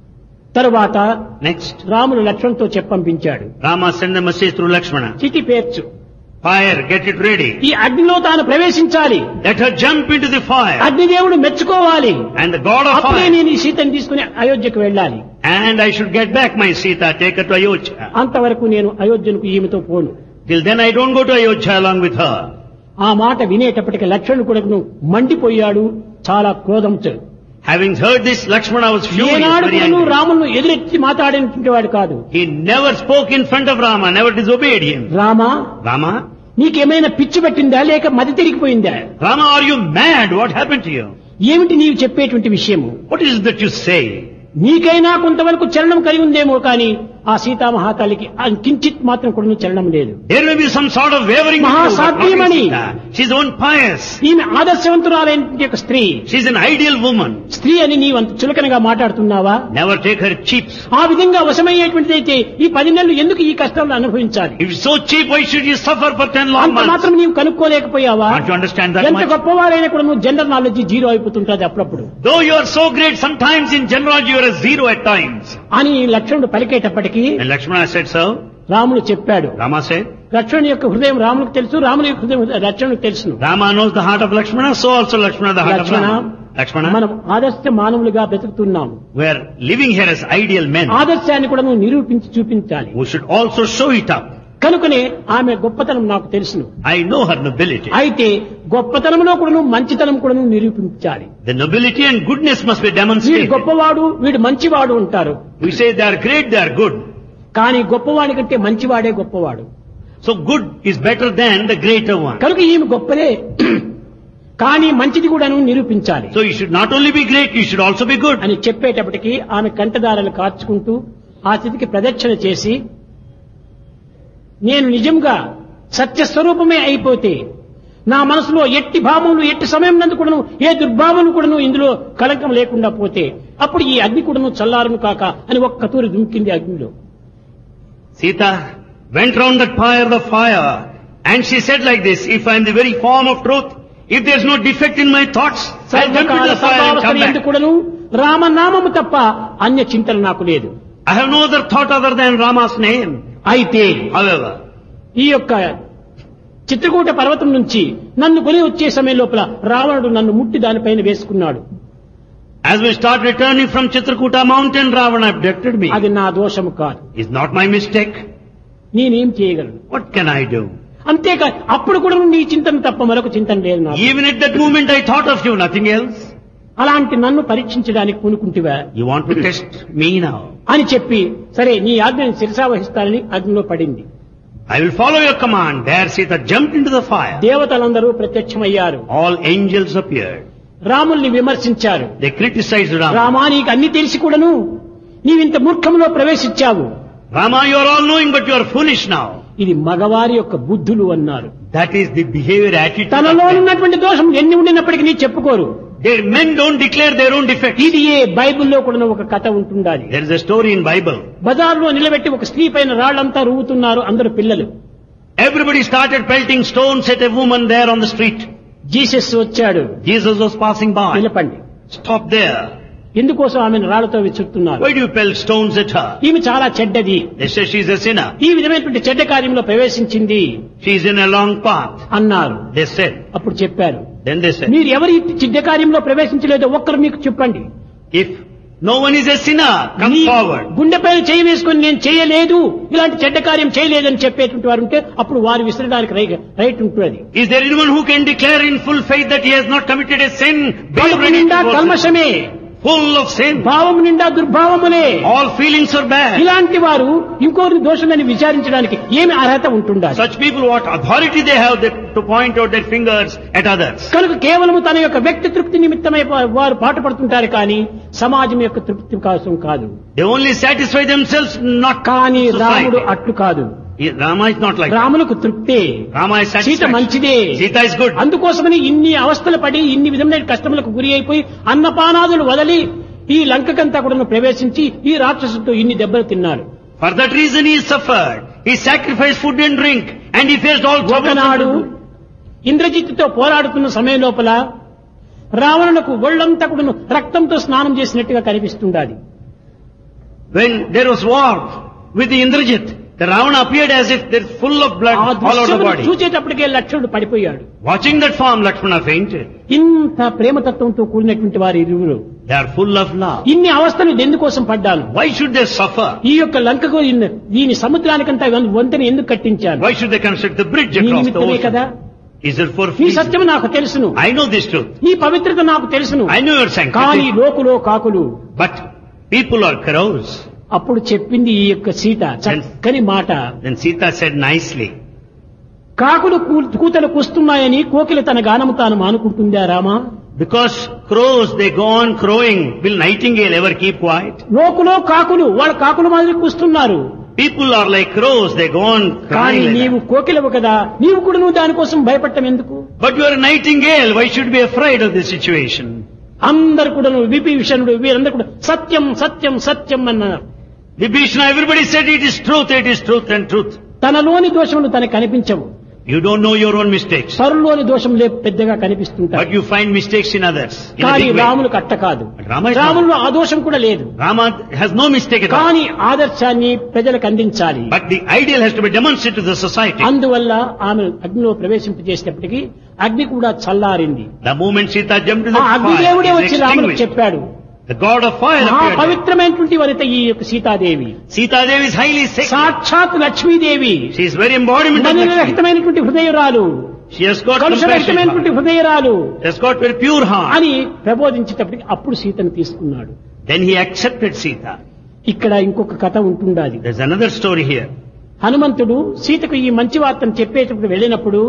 తరువాత Next, Ramulu లక్ష్మణ్తో చెప్పంపించాడు Rama sent the message through Lakshmana. చితి పేర్చు Fire, get it ready. ఈ అగ్నిలో తాను ప్రవేశించాలి Let her jump into the fire. అగ్నిదేవుడు మెచ్చుకోవాలి And the god of అప్పుడే fire. నేను ఈ సీతని తీసుకుని అయోధ్యకు వెళ్ళాలి And I should get back my Sita, take her to Ayodhya. అంతవరకు నేను అయోధ్యకు ఈమెతో పోను Till then I don't go to Ayodhya along with her. ఆ మాట వినేటప్పటికి లక్ష్మణుడు కూడా మండిపోయాడు చాలా క్రోధంతో Having heard this, Lakshmana was furious, ఏనాడు very కూడాను angry. రామును ఎదురెత్తి మాట్లాడినటువంటి వాడు కాదు He never spoke in front of Rama, never disobeyed him. Rama Rama, నీకేమైనా పిచ్చి పట్టిందా లేక మది తిరిగిపోయిందా Rama, are you mad? What happened to you? ఏమిటి నీవు చెప్పేటువంటి విషయము What is it that you say? నీకైనా కొంతవరకు చలనం కలిగి ఉందేమో కానీ ఆ సీతామహాతల్లికి ఆ కించిత్ మాత్రం కూడా చలనం లేదు There may be some sort of wavering. in you, but not in Mahasatyamani. Sita. She's one pious. ఈమె ఆదర్శవంతురాలైనటువంటి ఒక స్త్రీ She's an ideal woman. స్త్రీ అని నీవు అంత చులకనగా మాట్లాడుతున్నావా Never take her cheap. ఆ విధంగా వశమయ్యేటువంటిదైతే ఈ పది నెలలు ఎందుకు ఈ కష్టాలను అనుభవించాలి If it's so cheap, why should you suffer for ten long అంత months? మాత్రం నీవు కనుక్కోలేకపోయావా Can't you understand that ఎంత much? గొప్పవారైనా కూడా నువ్వు జనరల్ నాలెడ్జ్ జీరో అయిపోతుంటది అప్పుడప్పుడు Though you are so great, sometimes in general you are a zero at times. అని లక్ష్మణుడు పలికేటప్పటికీ And Lakshmana said so. రాముడు చెప్పాడు Rama said, లక్ష్మణుని యొక్క హృదయం రామునికి తెలుసు రాముని యొక్క హృదయం లక్ష్మణునికి తెలుసును Rama knows the heart of Lakshmana, so also Lakshmana the heart of Lakshmana Rama. Lakshmana, మనం ఆదర్శ మానవులుగా బ్రతుకుతున్నాం we are living here as ideal men. ఆదర్శాన్ని కూడా నువ్వు నిరూపించి చూపించాలి We should also show it up. కనుకనే ఆమె గొప్పతనం నాకు తెలుసును I know her nobility. అయితే గొప్పతనంలో కూడా మంచితనం కూడా నిరూపించాలి The nobility and goodness must be వీడు demonstrated. గొప్పవాడు వీడు మంచివాడు ఉంటారు We say they are great, they are good. కానీ గొప్పవాడి కంటే మంచివాడే గొప్పవాడు So good is better than the greater one. కనుక ఈమె గొప్పదే కానీ మంచిది కూడాను నిరూపించాలి So you should not only be great, you should also be good. అని చెప్పేటప్పటికి ఆమె కంటదారాలు కార్చుకుంటూ ఆ స్థితికి ప్రదక్షిణ చేసి నేను నిజంగా సత్యస్వరూపమే అయిపోతే నా మనసులో ఎట్టి భావములు ఎట్టి సమయం నందు కూడాను ఏ దుర్భావములు కూడాను ఇందులో కలంకం లేకుండా పోతే అప్పుడు ఈ అగ్ని కూడాను చల్లారును కాక అని ఒక్క తూరి దుంకింది అగ్నిలో Sita went round that pyre of fire and she said like this, if I am the very form of truth, if there is no defect in my thoughts, I'll jump into సర్వకాల the fire and come సర్వావస్థలు ఎందుకు back. కూడాను రామనామము తప్ప అన్య చింతన నాకు లేదు I have no other thought other than Rama's name. అయితే However, ఈ యొక్క చిత్రకూట పర్వతం నుంచి నన్ను కొని వచ్చే సమయం లోపల రావణుడు నన్ను ముట్టి దానిపైన వేసుకున్నాడు as we start returning from Chitrakuta mountain, Ravana abducted me. అది నా దోషము కాదు Is not my mistake. నేనేం చేయగలను What can I do? అంతేకా అప్పుడు కూడా నీ చింతన తప్ప మరొక చింతన లేదు నాకు Even at that moment I thought of you, nothing else. అలాంటి నన్ను పరీక్షించడానికి పూనుకుంటివా You want to test me now. అని చెప్పి సరే నీ ఆజ్ఞని శిరసావహిస్తానని అగ్నిలో పడింది I will follow your command. There Sita jumped into the fire. దేవతలందరూ ప్రత్యక్షమయ్యారు All angels appeared. రాముల్ని విమర్శించారు They criticized Rama. రామా నీకు అన్ని తెలిసి కూడాను నీవింత మూర్ఖంలో ప్రవేశించావు Rama, you are all knowing, but you are foolish now. ఇది మగవారి యొక్క బుద్ధులు అన్నారు That is the behavior attitude. of తనలో men. ఉన్నటువంటి దోషం ఎన్ని ఉండినప్పటికీ నీ చెప్పుకోరు Their men don't declare their own defects. ఇది ఏ బైబిల్లో కూడా ఒక కథ ఉంటుండాలి There is a story in Bible. బజార్లో నిలబెట్టి ఒక స్త్రీ పైన రాళ్లంతా రువ్వుతున్నారు అందరు పిల్లలు Everybody started pelting stones at a woman there on the street. Jesus వచ్చాడు Jesus was passing by. నిలపండి Stop there. ఎందుకోసం ఆమెను రాళ్లతో విసురుతున్నారు Why do you pelt stones at her? ఈమె చాలా చెడ్డది They say she's a sinner. ఈ విధమైనటువంటి చెడ్డ కార్యంలో ప్రవేశించింది She's in a long path. అన్నారు They said. అప్పుడు చెప్పారు Then they said, మీరు ఎవరి చెడ్డ కార్యంలో ప్రవేశించలేదో ఒక్కరు మీకు చెప్పండి if no one is a sinner, come నీ forward. గుండెపైన చేయి వేసుకొని నేను చేయలేదు ఇలాంటి చెడ్డ కార్యం చేయలేదని చెప్పేటువంటి వారు ఉంటే అప్పుడు వారు విసరడానికి రై- రైట్ ఉంటుంది Is there anyone who can declare in full faith that he has not committed a sin? Be కడుపు ready నిండా to go. కల్మషమే Full of sin. భావము నిండా దుర్భావములే All feelings are bad. ఇలాంటి వారు ఇంకోరి దోషులని విచారించడానికి ఏమి అర్హత ఉంటుండాలి Such people, what authority they have that, to point out their fingers at others? కనుక కేవలము తన యొక్క వ్యక్తి తృప్తి నిమిత్తమై వా- వారు పాటుపడుతుంటారు కానీ సమాజం యొక్క తృప్తి కోసం కాదు They only satisfy themselves, not కానీ రాముడు society. అట్లు కాదు Rama is not like that. రాములకు తృప్తే Rama is Sita satisfied. మంచిదే Sita is good. అందుకోసమని ఇన్ని అవస్థలు పడి ఇన్ని విధమైన కష్టములకు గురి అయిపోయి అన్నపానాదులు వదలి ఈ లంకకంతా కూడా ప్రవేశించి ఈ రాక్షసుతో ఇన్ని దెబ్బలు తిన్నారు For that reason he suffered. He sacrificed food and drink and he faced all troubles. ఒకనాడు ఇంద్రజిత్తుతో పోరాడుతున్న సమయం లోపల రావణులకు ఒళ్ళంతా కూడా రక్తంతో స్నానం చేసినట్టుగా కనిపిస్తుండాలి When there was war with the Indrajit, the Ravana appeared as if they're full of blood ఆ all over the దృశ్యమును body. చూచేటప్పటికే లక్ష్మణుడు పడిపోయాడు Watching that form, Lakshmana fainted. ఇంత ప్రేమతత్వంతో కూడినటువంటి వారి ఇరువురు They are full of love. ఇన్ని అవస్థలు ఎందుకోసం పడ్డాను Why should they suffer? ఈ యొక్క లంకకు ఇన్ని- దీని సముద్రానికంతా వంతెన ఎందుకు కట్టించాను Why should they construct the bridge నీ across the నిమిత్తమే కదా ocean? Is it for నీ free? సత్యము నాకు తెలుసును I know this truth. నీ పవిత్రత నాకు తెలుసును I know your కానీ sanctity. లోకులో కాకులు But people are crows. అప్పుడు చెప్పింది ఈ యొక్క సీత చక్కని మాట Then Sita said nicely, కాకులు కూ- కూతలు కూస్తున్నాయని కోకిల తన గానము తాను మానుకుంటుందా Rama because crows, they go on crowing. Will nightingale ever keep quiet? లోకులో కాకులు వాళ్ళ కాకుల మాదిరి కూస్తున్నారు People are like crows, they go on కానీ crying. like నీవు that. కోకిలవు కదా నీవు కూడా నువ్వు దానికోసం భయపడటం ఎందుకు But you are a nightingale, why should you be afraid of this situation? అందరు కూడా విభీషణుడు వీరందరూ కూడా సత్యం సత్యం సత్యం అన్నారు Vibhishana, everybody said it is truth, it is truth and truth. తనలోని దోషములు తనకు కనిపించవు You don't know your own mistakes. పరులోని దోషములే పెద్దగా కనిపిస్తుంటాయి But you find mistakes in others. In a కానీ big way. రాములకు అట్ట కాదు Rama is not- రాముల్లో ఆ దోషం కూడా లేదు Rama has no mistake at all. కానీ ఆదర్శాన్ని ప్రజలకు అందించాలి But the ideal has to be demonstrated to the society. అందువల్ల ఆమె అగ్నిలో ప్రవేశింపజేసేటప్పటికి అగ్ని కూడా చల్లారింది The moment Sita jumped into ఆ the అగ్నిదేవుడే fire, వచ్చి is రాములకు extinguished. చెప్పాడు The god of fire ఆ appeared. there. పవిత్రమైనటువంటి వనిత ఈ యొక్క Sitadevi Sita Devi is highly sacred. సాక్షాత్ Lakshmidevi She is very embodiment of Lakshmi. రహితమైనటువంటి హృదయరాలు She has got compassion. కలుషరహితమైనటువంటి heart. హృదయరాలు She has got very pure heart. అని ప్రబోధించేటప్పటికి అప్పుడు సీతను తీసుకున్నాడు Then he accepted Sita. ఇక్కడ ఇంకొక కథ ఉంటుండాలి There's another story here. హనుమంతుడు సీతకు ఈ మంచి వార్తను చెప్పేటప్పుడు వెళ్ళినప్పుడు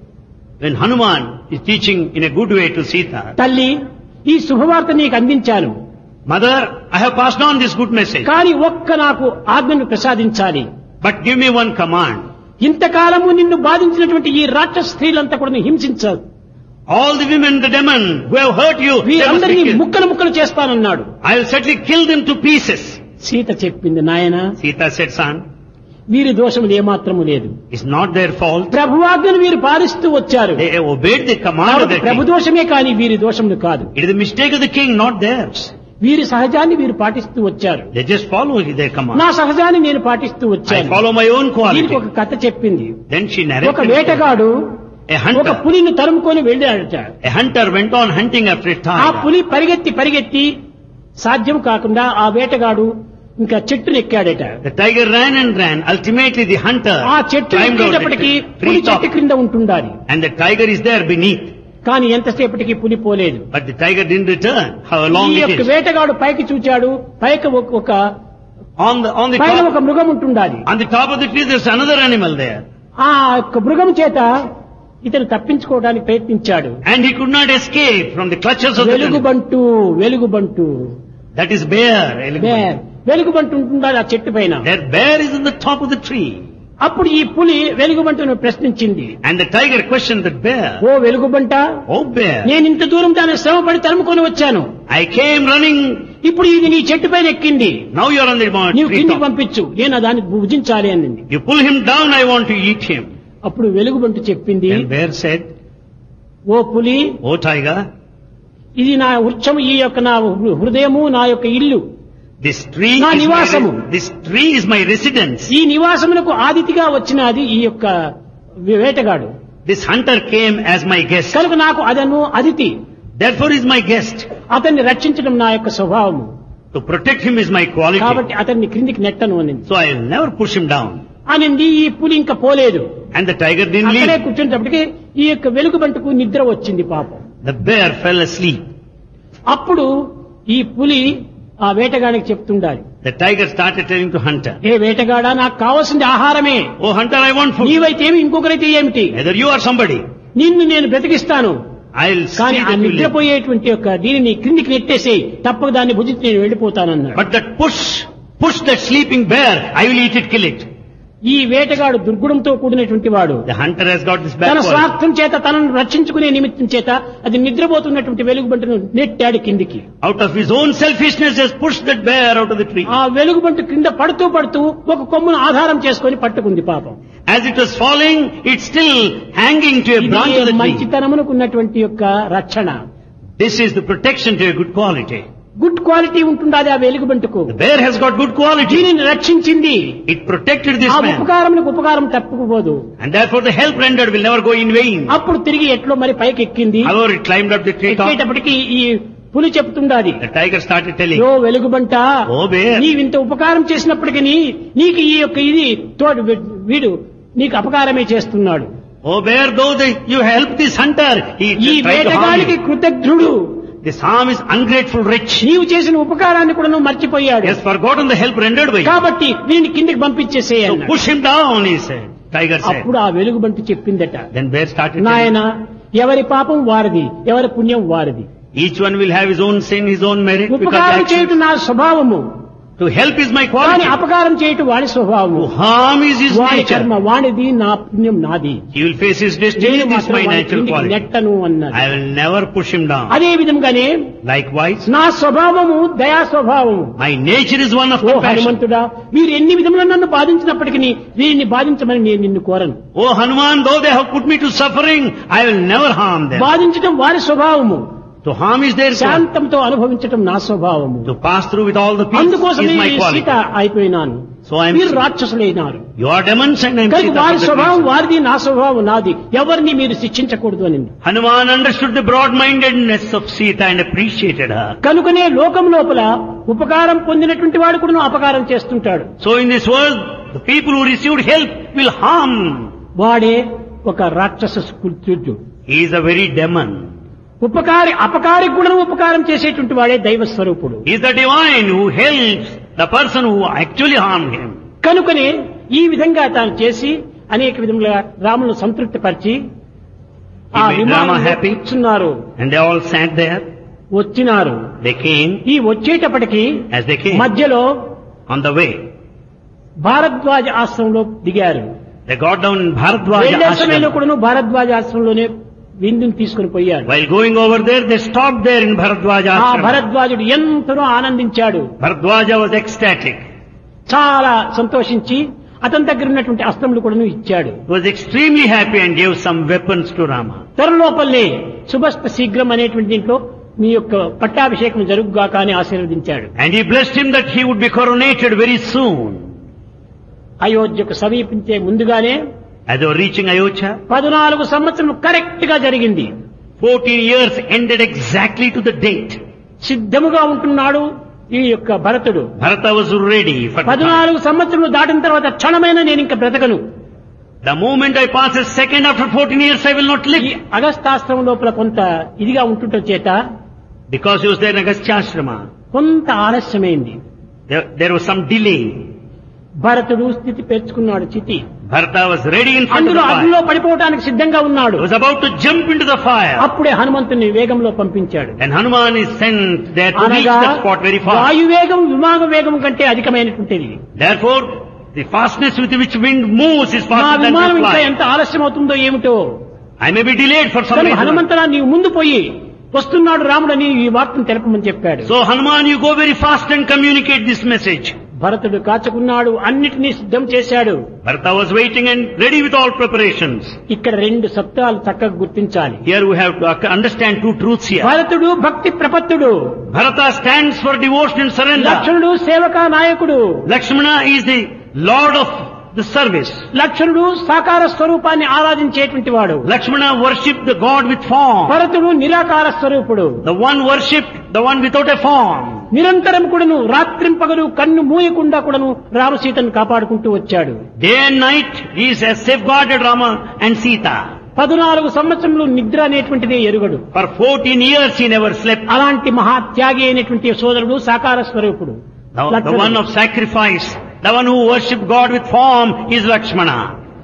When Hanuman is teaching in a good way to Sita, తల్లి ఈ శుభవార్త నీకు అందించాను Mother, I have passed on this good message. కానీ ఒక్క నాకు ఆజ్ఞను ప్రసాదించాలి But give me one command. ఇంతకాలము నిన్ను బాధించినటువంటి ఈ రాక్షస స్త్రీలంతా కూడా నువ్వు హింసించావు All the women, the demon who have hurt you, they must be వీరందరినీ killed. ముక్కలు ముక్కలు చేస్తానన్నాడు I will certainly kill them to pieces. Sita చెప్పింది నాయన Sita said, son, వీరి దోషములు ఏమాత్రము లేదు it's not their fault. ప్రభువాజ్ఞను వీరు పాలిస్తూ వచ్చారు They obeyed the command of కాబట్టి their ప్రభు king. దోషమే కానీ వీరి దోషములు కాదు It is the mistake of the king, not theirs. వీరి సహజాన్ని వీరు పాటిస్తూ వచ్చారు They just follow their command. నా సహజాన్ని నేను పాటిస్తూ I వచ్చాను follow my own దీనికి quality. ఒక కథ చెప్పింది Then she ఒక narrated. వేటగాడు A ఒక hunter. పులిని తరుముకొని వెళ్ళాడట A hunter went on hunting after a ఆ tiger. పులి పరిగెత్తి పరిగెత్తి సాధ్యం కాకుండా ఆ వేటగాడు ఇంకా చెట్టును ఎక్కాడట The tiger ran and ran. Ultimately the hunter ఆ చెట్టు climbed out ఎక్కేటప్పటికి the పులి tree top. చెట్టు క్రింద ఉంటుండాలి And the tiger is there beneath. కానీ ఎంతసేపటికి పులి పోలేదు But the tiger didn't return. How long ఈ it యొక్క is. వేటగాడు పైకి చూచాడు పైకి ఒక- ఒక On the, on the పైన top, ఒక మృగం ఉంటుండాలి on the top of the tree there's another animal there. ఆ యొక్క మృగం చేత ఇతను తప్పించుకోవడానికి ప్రయత్నించాడు And he could not escape from the clutches of the animal. వెలుగుబంటు వెలుగుబంటు That is bear. బేర్ వెలుగుబంటు ఉంటుండాలి ఆ చెట్టు పైన That bear is in the top of the tree. అప్పుడు ఈ పులి వెలుగుబంటును ప్రశ్నించింది And the tiger questioned that bear. Oh వెలుగుబంట Oh bear, నేను ఇంత దూరం దాన్ని శ్రమపడి తరుముకొని వచ్చాను I came running. ఇప్పుడు ఇది నీ చెట్టు పైన ఎక్కింది Now you are on the నీవు tree కిందికి top. పంపించు నేను దాన్ని భుజించాలి అనింది You pull him down, I want to eat him. అప్పుడు వెలుగుబంటు చెప్పింది Then bear said, ఓ పులి O tiger, ఇది నా వృక్షము ఈ యొక్క నా హృదయము నా యొక్క ఇల్లు this tree, నా is my, నివాసము. re- this tree is my residence. ఈ నివాసమునకు ఆదితిగా వచ్చినది ఈ యొక్క వేటగాడు This hunter came as my guest. కనుక నాకు అదను Aditi Therefore is my guest. అతన్ని రక్షించడం నా యొక్క స్వభావము To protect him is my quality. కాబట్టి అతన్ని క్రిందికి నెట్టను అనింది So I will never push him down. అనింది ఈ పులి ఇంకా పోలేదు And the tiger didn't అక్కడే leave. కూర్చునేటప్పటికి ఈ యొక్క వెలుగుబంటుకు నిద్ర వచ్చింది పాపం The bear fell asleep. అప్పుడు ఈ పులి ఆ వేటగాడికి చెప్తుండాలి The tiger started telling to hunter, ఏ వేటగాడా నాకు కావాల్సింది ఆహారమే Oh hunter, I want food. నీవైతే ఏమి ఇంకొకరైతే ఏమిటి Either you or somebody. నిన్ను నేను బ్రతికిస్తాను I'll కానీ see ఆ that you live. నిద్రపోయేటువంటి యొక్క దీనిని క్రిందికి నెట్టేసి తప్పక దాన్ని భుజించి నేను వెళ్ళిపోతానన్నాడు But that push, push that sleeping bear, I will eat it, kill it. ఈ వేటగాడు దుర్గుణంతో కూడినటువంటి వాడు The hunter has got this తన bad quality. స్వార్థం చేత తనను రక్షించుకునే నిమిత్తం చేత అది నిద్రపోతున్నటువంటి వెలుగుబంటును నెట్టాడు కిందికి Out of his own selfishness has pushed that bear out of the tree. ఆ వెలుగుబంటు కింద పడుతూ పడుతూ ఒక కొమ్మును ఆధారం చేసుకొని పట్టుకుంది పాపం As it was falling, it's still hanging to a branch of ఇది the tree. మంచితనమునకు ఉన్నటువంటి యొక్క రక్షణ This is the protection to a good quality. Good quality ఉంటుండాలి ఆ వెలుగుబంటుకు The bear has got good quality. దీనిని రక్షించింది It protected this ఆ man. ఉపకారమునకు ఉపకారం తప్పుకుపోదు And therefore the help rendered will never go in vain. అప్పుడు తిరిగి ఎట్లో మరి పైకి ఎక్కింది However, it climbed up the tree top. ఎక్కేటప్పటికి ఈ పులి చెప్తుండాది The tiger started telling, యో వెలుగుబంట ఓ bear. నీవింత ఉపకారం చేసినప్పటికీ నీకు ఈ యొక్క ఇది తోడు వీడు నీకు అపకారమే చేస్తున్నాడు Oh bear, though the, you helped this hunter, he ఈ tried to harm వేటగాడికి you. కృతజ్ఞుడు This harm is ungrateful rich. నీవు చేసిన ఉపకారాన్ని కూడా నువ్వు మర్చిపోయాడు He has forgotten the help rendered by you. కాబట్టి వీడిని కిందికి So పంపించేసేయాలి push him down, he said. Tiger said. అప్పుడు ఆ వెలుగుబంటి చెప్పిందట Then bear started telling, నాయన ఎవరి పాపం వారిది ఎవరి పుణ్యం వారిది each one will have his own sin, his own merit. Because ఉపకారం action- చేయటం నా స్వభావము to help is my కానీ quality. అపకారం చేయటం వాడి స్వభావము To harm is his వాడి nature. కర్మ వాడిది నా పుణ్యం నాది He will face his destiny, నేను this is మాత్రం my వాడి natural కిందికి quality. నెట్టను అన్నాడు I will never push him down. అదే విధంగానే Likewise, నా స్వభావము దయా స్వభావము my nature is one of oh compassion. హనుమంతుడా మీరు ఎన్ని విధములు నన్ను బాధించినప్పటికీ వీరిని బాధించమని నేను నిన్ను కోరను Oh Hanuman, though they have put me to suffering, I will never harm them. బాధించడం వారి స్వభావము To harm is their sin. శాంతంతో అనుభవించటం నా స్వభావము To pass through with all the peace అందుకోసమే is my ఈ quality. Sita అయిపోయినాను So I am మీరు రాక్షసులైనారు You are demons and I am కనుక Sita వారి for that స్వభావం reason. వారిది నా స్వభావం నాది ఎవరిని మీరు శిక్షించకూడదు అని Hanuman understood the broad-mindedness of Sita and appreciated her. కనుకనే లోకం లోపల ఉపకారం పొందినటువంటి వాడు కూడా అపకారం చేస్తుంటాడు So in this world, the people who received help will harm. వాడే ఒక రాక్షస స్కృత్యుడు He is a very demon. ఉపకారి అపకారి కూడా ఉపకారం చేసేటువంటి వాడే దైవ స్వరూపుడు He is the divine who helps the person who actually harmed him. కనుకనే ఈ విధంగా తాను చేసి అనేక విధములుగా రామును సంతృప్తిపరిచి ఆ He made విమానంలో Rama happy. కూర్చున్నారు And they all sat there. వచ్చినారు They came. ఈ వచ్చేటప్పటికి As they came మధ్యలో on the way, భారద్వాజ ఆశ్రమంలో దిగారు they got down in Bharadwaja వెళ్లే సమయంలో ashram. కూడాను భారద్వాజ ఆశ్రమంలోనే విందుని తీసుకుని పోయాడు While going over there, they stopped there in Bharadwaja ఆ ashram. భరద్వాజుడు ఎంతనో ఆనందించాడు Bharadwaja was ecstatic. చాలా సంతోషించి అతని దగ్గర ఉన్నటువంటి అస్త్రములు కూడాను ఇచ్చాడు He was extremely happy and gave some weapons to Rama. త్వరలోపలే శుభస్త శీఘ్రం అనేటువంటి దీంట్లో మీ యొక్క పట్టాభిషేకం జరుగుగాక అని ఆశీర్వదించాడు And he blessed him that he would be coronated very soon. అయోధ్యకు సమీపించే ముందుగానే As they were reaching Ayodhya, పద్నాలుగు సంవత్సరం కరెక్ట్ గా జరిగింది 14 years ended exactly to the date. సిద్ధముగా ఉంటున్నాడు ఈ యొక్క భరతుడు Bharata was ready for the time. పద్నాలుగు సంవత్సరములు దాటిన తర్వాత క్షణమైన నేను ఇంకా బ్రతకను The moment I pass a second after 14 years, I will not ఈ live. అగస్తాశ్రమం లోపల కొంత ఇదిగా ఉంటుంట చేత Because he was there in Agasthyashrama. కొంత ఆలస్యమైంది There, there was some delay. భరతుడు స్థితి పెంచుకున్నాడు చితి Bharata was ready in front of అందులో the అగ్నిలో fire. పడిపోవటానికి సిద్ధంగా ఉన్నాడు He was about to jump into the fire. అప్పుడే హనుమంతుని వేగంలో పంపించాడు And Hanuman is sent there to reach అనగా the spot very fast. వాయువేగం విమాన వేగం కంటే అధికమైనటువంటిది Therefore, the fastness with which wind moves is నా faster than విమానం the ఇంకా fly. ఎంత ఆలస్యం అవుతుందో ఏమిటో I may be delayed for some కనుక reason. హనుమంతరా నీవు ముందు పోయి వస్తున్నాడు రాముడని ఈ వార్తను తెలపమని చెప్పాడు So Hanuman, you go very fast and communicate this message. భరతుడు కాచుకున్నాడు అన్నిటినీ సిద్ధం చేశాడు Bharata was waiting and ready with all preparations. ఇక్కడ రెండు సత్యాలు చక్కగా గుర్తించాలి Here we have to ac- understand two truths here. భరతుడు భక్తి ప్రపత్తుడు Bharata stands for devotion and surrender. లక్ష్మణుడు సేవకా నాయకుడు Lakshmana is the lord of the service. లక్ష్మణుడు సాకార స్వరూపాన్ని ఆరాధించేటువంటి వాడు Lakshmana worshipped the god with form. భరతుడు నిరాకార స్వరూపుడు The one worshipped the one without a form. నిరంతరం కూడాను రాత్రింపగలు కన్ను మూయకుండా కూడాను రామసీతను కాపాడుకుంటూ వచ్చాడు Day and night he has safeguarded Rama and Sita. పద్నాలుగు సంవత్సరములు నిద్ర అనేటువంటిదే ఎరుగడు For 14 years he never slept. అలాంటి మహాత్యాగి అయినటువంటి సోదరుడు సాకార స్వరూపుడు The, the లక్ష్మణుడు. one of sacrifice, the one who worshipped God with form is Lakshmana.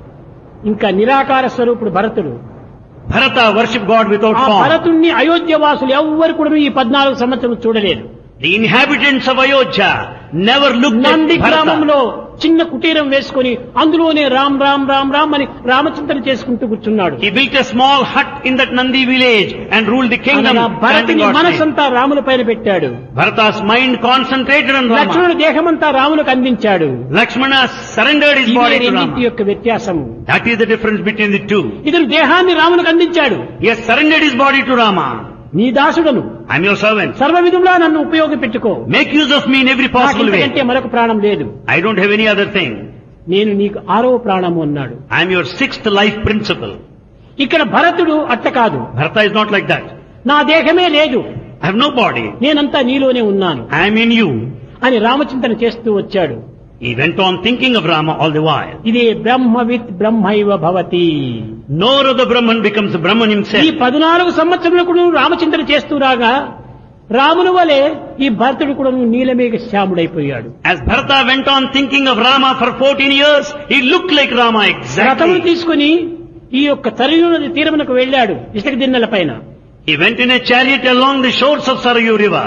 ఇంకా నిరాకార స్వరూపుడు భరతుడు Bharata worshipped God without ఆ form. భరతుణ్ణి అయోధ్య వాసులు ఎవ్వరు కూడా ఈ పద్నాలుగు సంవత్సరం చూడలేరు The inhabitants of Ayodhya never looked Nandi at Bharata. గ్రామంలో చిన్న కుటీరం వేసుకొని అందులోనే రామ్ రామ్ రామ్ రామ్ అని రామచింతన చేసుకుంటూ కూర్చున్నాడు He built a small hut in that Nandi village and ruled the kingdom. అనగా chanting భరతుని God's name. మనసంతా రాముల పైన పెట్టాడు Bharata's mind concentrated on Rama. లక్ష్మణుడు దేహమంతా రాములకు అందించాడు Lakshmana surrendered his ఇదే body to రెండింటి Rama. యొక్క వ్యత్యాసము That is the difference between the two. ఇతను దేహాన్ని రాములకు అందించాడు He has surrendered his body to Rama. నీ దాసుడను I'm your servant. సర్వ విధంగా నన్ను ఉపయోగపెట్టుకో Make use of me in every నాకు possible ఇంతకంటే way. మరొక ప్రాణం లేదు I don't have any other thing. నేను నీకు ఆరవ ప్రాణము అన్నాడు I'm your sixth life principle. ఇక్కడ భరతుడు అట్ట కాదు Bharata is not like that. నా దేహమే లేదు I have no body. నేనంతా నీలోనే ఉన్నాను I am in you. అని రామచింతన చేస్తూ వచ్చాడు He went on thinking of Rama all the while. ఇదే బ్రహ్మవిత్ బ్రహ్మైవ భవతి No other Brahman becomes Brahman ఈ himself. పద్నాలుగు సంవత్సరములు కూడా రామచింతన చేస్తూ రాగా రాముని వలె ఈ భరతుడు కూడా నీలమేఘ శ్యాముడైపోయాడు As Bharata went on thinking of Rama for 14 years, he looked like Rama రథమును exactly. తీసుకుని ఈ యొక్క తరయు నది తీరమునకు వెళ్ళాడు ఇసుక దిన్నెల పైన He went in a chariot along the shores of Sarayu river.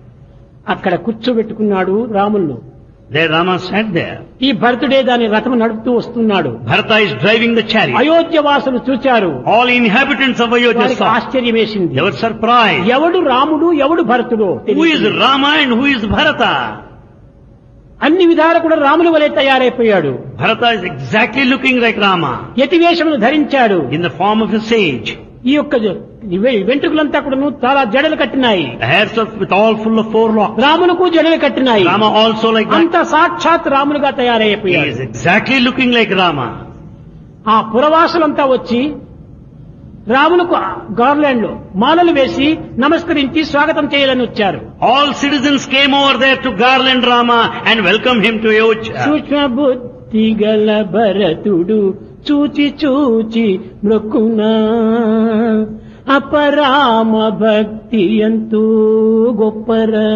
అక్కడ కూర్చోబెట్టుకున్నాడు రాములను There Rama sat there. ఈ భరతుడే దాని రథము నడుపుతూ వస్తున్నాడు Bharata is driving the chariot. Ayodhya వాసులు చూచారు All inhabitants of Ayodhya వారికి saw. ఆశ్చర్యం వేసింది They were surprised. ఎవడు రాముడు ఎవడు భరతుడు Who is Rama and who is Bharata? అన్ని విధాలు కూడా రాముని వలె తయారైపోయాడు Bharata is exactly looking like Rama యతివేషమును ధరించాడు in the form of a sage. ఈ యొక్క వె- వెంట్రుకలంతా కూడాను చాలా జడలు కట్టినాయి The hairs of with all full of four locks. రాములకు జడలు కట్టినాయి Rama also like that. అంత సాక్షాత్ రాములుగా He తయారైపోయాడు is exactly looking like Rama. ఆ పురవాసులంతా వచ్చి రాములకు గార్లాండ్ లో మాలలు వేసి నమస్కరించి స్వాగతం చేయాలని వచ్చారు All citizens came over there to garland Rama and welcome him to Ayodhya. సూక్ష్మ బుద్ధి గల భరతుడు చూచి చూచి మృక్కునా అపరామ భక్తి ఎంతో గొప్పరా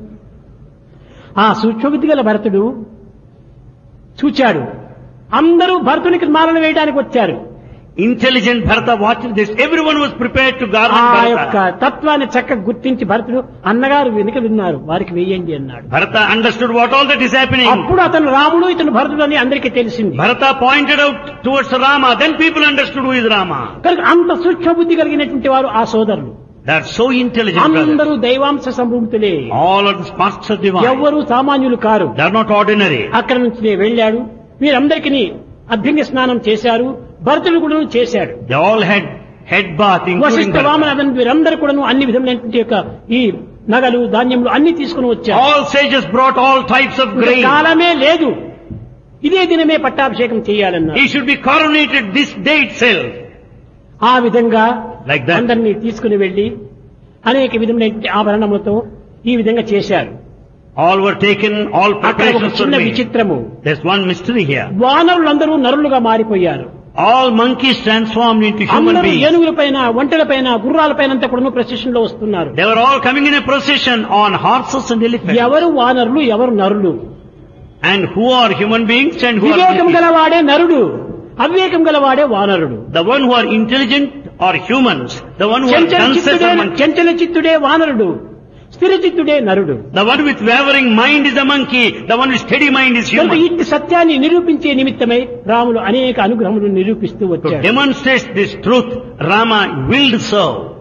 ఆ సూక్ష్మబుద్ధి గల భరతుడు చూచాడు అందరూ భరతునికి మాలను వేయడానికి వచ్చారు Intelligent Bharata watched this. Everyone was prepared to ఆ garland యొక్క Bharata. తత్వాన్ని చక్కగా గుర్తించి భరతుడు అన్నగారు వెనుక విన్నారు వారికి వేయండి అన్నాడు Bharata understood what all that is happening. అప్పుడు అతను రాముడు ఇతను భరతుడు అని అందరికీ తెలిసింది Bharata pointed out towards Rama. Then people understood who is Rama. కనుక అంత సూక్ష్మ బుద్ధి కలిగినటువంటి వారు ఆ సోదరులు They are so intelligent, brother. అందరూ దైవాంశ సంభూతులే All of the sparks are divine. ఎవ్వరూ సామాన్యులు కారు They are not ordinary. అక్కడ నుంచి నేను వెళ్ళాడు వీరందరికీ అభ్యంగ స్నానం చేశారు భరతుడు కూడా చేశాడు They all had head bath, including Vashishtha Bharata. Vamana వీరందరూ కూడా అన్ని విధములైనటువంటి యొక్క ఈ నగలు ధాన్యములు అన్ని తీసుకుని వచ్చారు All sages brought all types of ఇంకా grain. కాలమే లేదు ఇదే దినమే పట్టాభిషేకం చేయాలన్నారు He should be coronated this day itself. ఆ విధంగా Like that. అందరినీ తీసుకుని వెళ్లి అనేక విధములైన ఆభరణములతో ఈ విధంగా చేశారు All were taken, all అక్కడ ఒక preparations were చిన్న made. విచిత్రము There's one mystery here. వానరులందరూ నరులుగా మారిపోయారు All monkeys transformed into human అందరూ beings. ఏనుగుల పైన ఒంటెల పైన గుర్రాల పైన అంతా కూడా ప్రొసెషన్ లో వస్తున్నారు They were all coming in a procession on horses and elephants. ఎవరు వానరులు ఎవరు నరులు And who are human beings and who are వివేకం monkeys? గలవాడే నరుడు అవివేకం గలవాడే వానరుడు The one who are intelligent are humans. The one who are చంచల dunces చిత్తుడే are monkeys. చంచల చిత్తుడే వానరుడు స్థిర చిత్తుడే నరుడు The one with wavering mind is a monkey. The one with steady mind is కనుక human. ఇట్టి సత్యాన్ని నిరూపించే నిమిత్తమై రాములు అనేక అనుగ్రహములు నిరూపిస్తూ To వచ్చాడు demonstrate this truth, Rama willed so.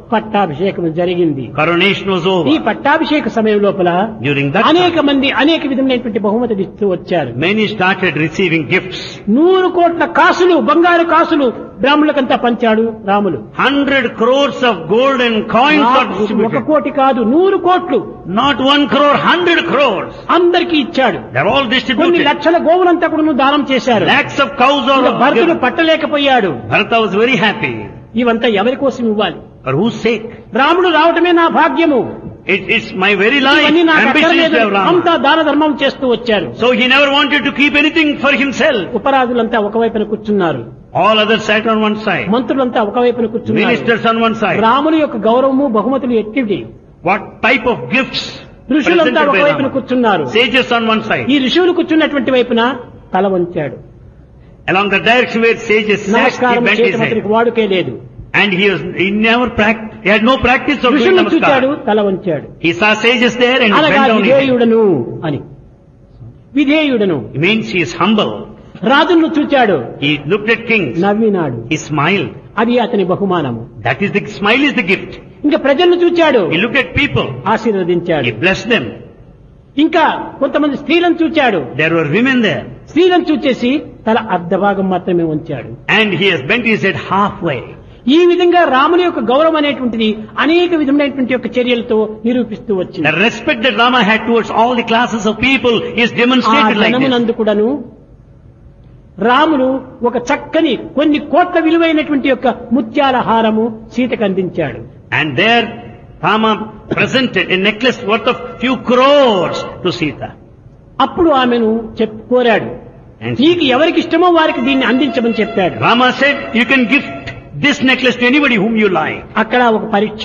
పట్టాభిషేకం జరిగింది Coronation was ఈ over. పట్టాభిషేక సమయం లోపల During that అనేక time, మంది అనేక విధమైనటువంటి బహుమతులు ఇస్తూ వచ్చారు many started receiving gifts. నూరు కోట్ల కాసులు బంగారు కాసులు బ్రాహ్మణులకంతా పంచాడు Ramulu Hundred crores of gold and coins are ఒక distributed. కోటి కాదు నూరు కోట్లు Not one crore, hundred crores. అందరికీ ఇచ్చాడు They're all కొన్ని distributed. లక్షల గోవులంతా కూడా దానం చేశారు Lakhs of cows are ఇంకా భరతుడు given. పట్టలేకపోయాడు Bharata was very happy. ఇవంతా ఎవరి కోసం ఇవ్వాలి For whose sake? రాముడు రావటమే నా భాగ్యము It, it's my very life. ఇవన్నీ నాకు Ambition is అక్కర్లేదు to have Rama. అంతా దాన ధర్మం చేస్తూ వచ్చారు So he never wanted to keep anything for himself. ఉపరాజులంతా ఒకవైపున కూర్చున్నారు All others sat on one side. మంత్రులంతా ఒకవైపున కూర్చున్నారు Ministers on one side. రాముని యొక్క గౌరవము బహుమతులు ఎట్టివి What type of gifts ఋషులంతా presented by ఒకవైపున Rama? కూర్చున్నారు Sages on one side. ఈ ఋషువులు కూర్చున్నటువంటి వైపున తల వంచాడు Along the direction where sages sat, he నమస్కారం bent his చేయటం head. అతనికి వాడుకే లేదు And he was, he never practiced, he had no practice of doing ఋషులను చూచాడు namaskar. తల వంచాడు He saw sages there and he అనగా bent down his head. విధేయుడను అని విధేయుడను It means he is humble. రాజులను చూచాడు He looked at kings. నవ్వినాడు He smiled. అది అతని బహుమానము That is the, smile is the gift. ఇంకా ప్రజలను చూచాడు He looked at people. ఆశీర్వదించాడు He blessed them. ఇంకా కొంతమంది స్త్రీలను చూచాడు There were women there. స్త్రీలను చూచేసి తల అర్ధభాగం మాత్రమే ఉంచాడు And he has bent his head halfway. ఈ విధంగా రాముని యొక్క గౌరవం అనేటువంటిది అనేక విధమైనటువంటి యొక్క చర్యలతో నిరూపిస్తూ The వచ్చింది respect that Rama had towards all the classes of people is ఆ demonstrated like this. జనమునందు కూడాను రాముడు ఒక చక్కని కొన్ని కోట్ల విలువైనటువంటి యొక్క ముత్యాల హారము సీతకు అందించాడు And there Rama presented a necklace worth of few crores to Sita. అప్పుడు ఆమెను చెప్ కోరాడు And నీకు ఎవరికి ఇష్టమో వారికి దీన్ని అందించమని చెప్పాడు Rama said, you can gift this necklace to anybody whom you like. అక్కడ ఒక పరీక్ష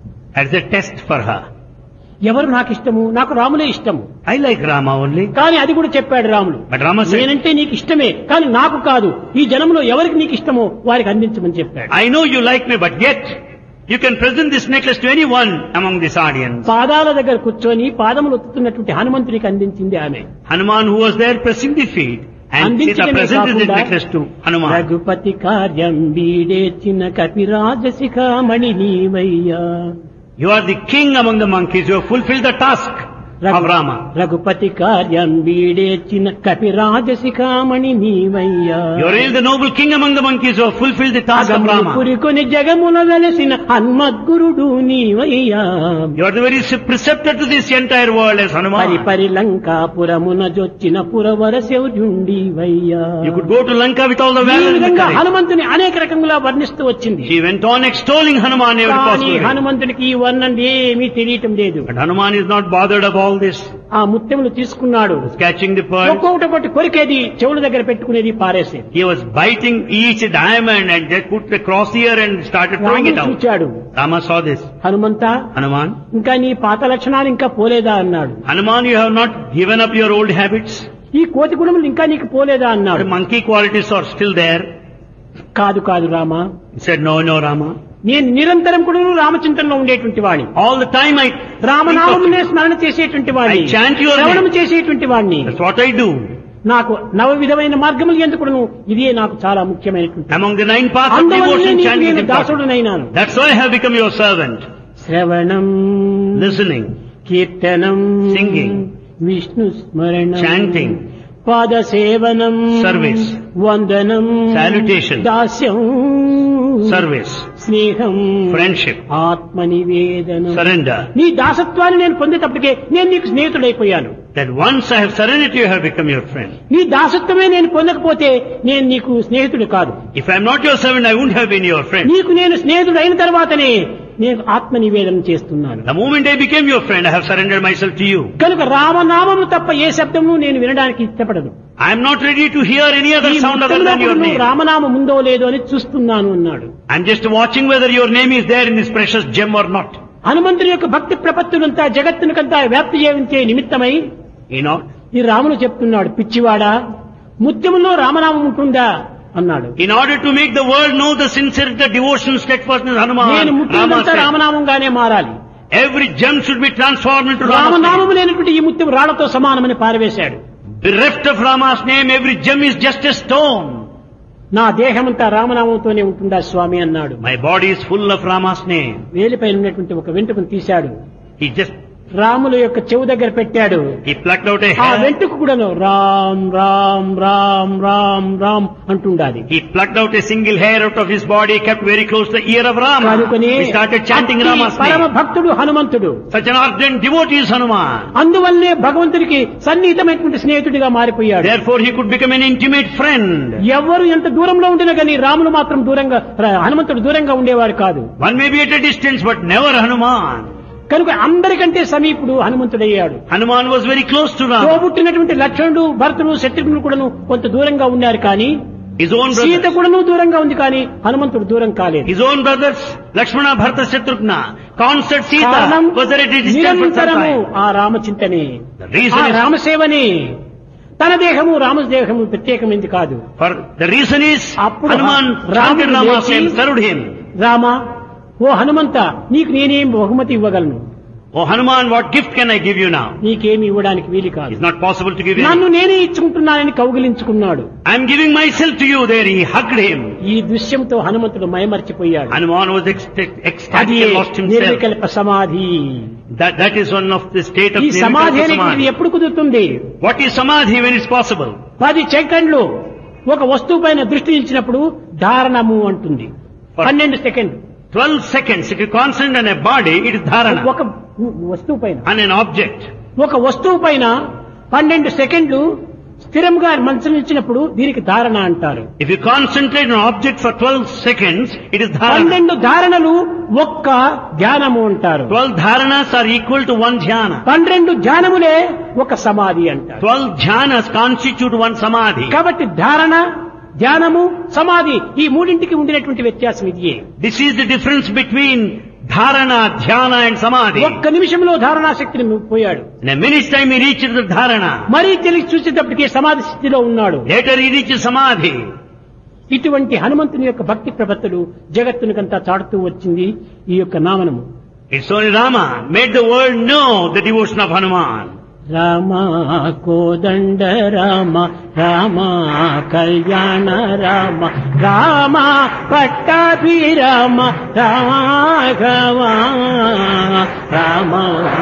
As a test for her. ఎవరు నాకు ఇష్టము నాకు రాములే ఇష్టము I like Rama only. కానీ అది కూడా చెప్పాడు రాముడు But Rama said, నేనంటే నీకు ఇష్టమే కానీ నాకు కాదు ఈ జనంలో ఎవరికి నీకు ఇష్టమో వారికి అందించమని చెప్పాడు I know you like me, but yet you can present this necklace to anyone among this audience. పాదాల దగ్గర కూర్చొని పాదములు ఒత్తుతున్నటువంటి హనుమంతునికి అందించింది ఆమె Hanuman who was there pressing the feet and Sita అందించడమే presented this కాకుండా necklace to Hanuman. రఘుపతి కార్యం వీడేచిన కపిరాజ శిఖామణి నీవయ్యా You are the king among the monkeys. You have fulfilled the task of Rama. Raghupathi కార్యం వీడేచిన కపిరాజ శిఖామణి నీవయ్యా You are really the noble king among the monkeys who have fulfilled the task of అగములు Rama. పురికొని జగమున వెలసిన హన్మద్గురుడు నీవయ్యా You are the very preceptor to this entire world as పరి Hanuman. పరి లంకాపురమున జొచ్చిన పురవర శౌర్యుండివయ్యా You could go to Lanka with all the ఈ valor and the విధంగా courage. హనుమంతుని అనేక రకంగా వర్ణిస్తూ వచ్చింది She went on extolling Hanuman every కానీ possible way. హనుమంతునికి ఈ వర్ణం ఏమీ తెలియటం లేదు But Hanuman is not bothered of all this. ఆ ముత్యములు తీసుకున్నాడు He was catching the pearls. ఒక్కొక్కటి ఒకటి కొరికేది చెవుల దగ్గర పెట్టుకునేది పారేసేది He was biting each diamond and just put the cross here and started throwing it రాముడు out. చూచాడు Rama saw this. Hanumantha Hanuman, ఇంకా నీ పాత లక్షణాలు ఇంకా పోలేదా అన్నాడు Hanuman, you have not given up your old habits. ఈ కోతి గుణములు ఇంకా నీకు పోలేదా The అన్నాడు monkey qualities are still there. కాదు కాదు Rama He said, no, no, Rama. నేను నిరంతరం కూడా రామచింతనలో ఉండేటువంటి వాడిని All the time I రామనామమునే స్మరణ చేసేటువంటి వాడిని I chant your name. శ్రవణము చేసేటువంటి వాడిని That's what I do. నాకు నవ విధమైన మార్గములు ఎందుకును ఇదే నాకు చాలా ముఖ్యమైనటువంటి Among the nine paths of అందువల్లనే devotion, నీకు chanting is నేను important. దాసుడునైనాను That's why I have become your servant. శ్రవణం Listening, కీర్తనం Singing. విష్ణు స్మరణం Chanting. పాద సేవనం Service. వందనం Salutation. దాస్యం service, స్నేహం friendship, ఆత్మ నివేదనం surrender. నీ దాసత్వాన్ని నేను పొందేటప్పటికే నేను నీకు స్నేహితుడైపోయాను That once I have surrendered to you, I have become your friend. నీ దాసత్వమే నేను పొందకపోతే నేను నీకు స్నేహితుడు కాదు If I am not your servant, I wouldn't have been your friend. నీకు నేను స్నేహితుడు అయిన తర్వాతనే నేను ఆత్మ నివేదన చేస్తున్నాను The moment I became your friend, I have surrendered myself to you. కనుక రామనామము తప్ప ఏ శబ్దము నేను వినడానికి ఇష్టపడను I am not ready to hear any other ఈ sound other మొత్తంలో than your కూడా name. రామనామం ఉందో లేదో అని చూస్తున్నాను అన్నాడు I am just watching whether your name is there in this precious gem or not. హనుమంతుని యొక్క భక్తి ప్రపత్తులంతా జగత్తునికంతా వ్యాప్తి చేయించే నిమిత్తమై You know, ఈ రాములు చెప్తున్నాడు పిచ్చివాడా ముత్యములో రామనామం ఉంటుందా అన్నాడు in order to make the world know the sincerity, devotion, steadfastness, నేను Hanuman, Rama ముత్యమంతా said, రామనామంగానే మారాలి every gem should be transformed into Rama's name. రామనామము లేనటువంటి ఈ ముత్యం రాళ్లతో సమానమని పారవేశాడు Bereft of Rama's name, every gem is just a stone. నా దేహమంతా రామనామంతోనే ఉంటుందా స్వామి అన్నాడు My body is full of Rama's name. వేలిపైన ఉన్నటువంటి ఒక వెంట్రుకను తీశాడు He just, రాముల యొక్క చెవు దగ్గర పెట్టాడు he plucked out a ఆ hair. వెంట్రుక కూడాను Ram Ram Ram Ram Ram అంటుండాలి He plucked out a single hair out of his body, kept very close to the ear of Rama. కనుకొని He started chanting అట్టి Rama's పరమ name. భక్తుడు హనుమంతుడు Such an ardent devotee is Hanuman. అందువల్లే భగవంతుడికి సన్నిహితమైనటువంటి స్నేహితుడిగా మారిపోయాడు Therefore he could become an intimate friend. ఎవరు ఎంత దూరంలో ఉండినా కానీ రాములు మాత్రం దూరంగా ర- హనుమంతుడు దూరంగా ఉండేవాడు కాదు One may be at a distance, but never Hanuman. కనుక అందరికంటే సమీపుడు హనుమంతుడయ్యాడు Hanuman was very close to Rama. తోబుట్టినటువంటి లక్ష్మణుడు భరతుడు శత్రుఘ్నుడు కూడాను కొంత దూరంగా ఉన్నారు కానీ His own సీత brothers, కూడాను దూరంగా ఉంది కానీ హనుమంతుడు దూరం కాలేదు his own brothers, Lakshmana, Bharata, Shatrughna, constant కారణం Sita was at a distance for some నిరంతరము time. ఆ రామచింతనే The reason ఆ is, రామసేవని తన దేహము రామదేహము ప్రత్యేకమైంది కాదు for the reason is, అప్పుడు Hanuman రాముడు chanted Rama's లేచి- name, served him. రామ ఓ హనుమంత నీకు నేనేం బహుమతి ఇవ్వగలను Oh Hanuman, what gift can I give you now? నీకేమి ఇవ్వడానికి వీలు కాదు It's not possible to give you. నన్ను నేనే ఇచ్చుకుంటున్నానని కౌగిలించుకున్నాడు I'm giving myself to you there. He hugged him. ఈ దృశ్యంతో హనుమంతుడు మైమర్చిపోయాడు Hanuman was ecstatic, అది ecstatic and lost himself. నిర్వికల్ప సమాధి That, that is one of the state of ఈ సమాధి Nirvikalpa అనేటువంటిది Samadhi. ఎప్పుడు కుదురుతుంది What is Samadhi when it's possible? పది సెకండ్లు ఒక వస్తువు పైన దృష్టి నిలిచినప్పుడు ధారణము అంటుంది పన్నెండు second 12 seconds. If you concentrate on a body, it is dharana. ఒక వస్తువు పైన On an object. ఒక వస్తువు పైన పన్నెండు సెకండ్లు స్థిరంగా మనసు నిలిచినప్పుడు దీనికి ధారణ అంటారు If you concentrate on an object for 12 seconds, it is dharana. పన్నెండు ధారణలు ఒక్క ధ్యానము అంటారు 12 dharanas are equal to one dhyana. పన్నెండు ధ్యానములే ఒక సమాధి అంటారు 12 dhyanas constitute one samadhi. కాబట్టి ధారణ ధ్యానము సమాధి ఈ మూడింటికి ఉండినటువంటి వ్యత్యాసం ఇదియే This is the difference between dharana, dhyana and samadhi. ఒక్క నిమిషంలో ధారణా శక్తిని పోయాడు In a minute's time he reaches the dharana. మరీ తెలిసి చూసేటప్పటికి సమాధి స్థితిలో ఉన్నాడు Later he reaches samadhi. ఇటువంటి హనుమంతుని యొక్క భక్తి ప్రపత్తులు జగత్తునికంతా చాటుతూ వచ్చింది ఈ యొక్క నామనము It's only Rama made the world know the devotion of Hanuman. Rama కోదండ రామ రామ కళ్యాణ రామ రామ పట్టాభిరామ రాఘవ రామ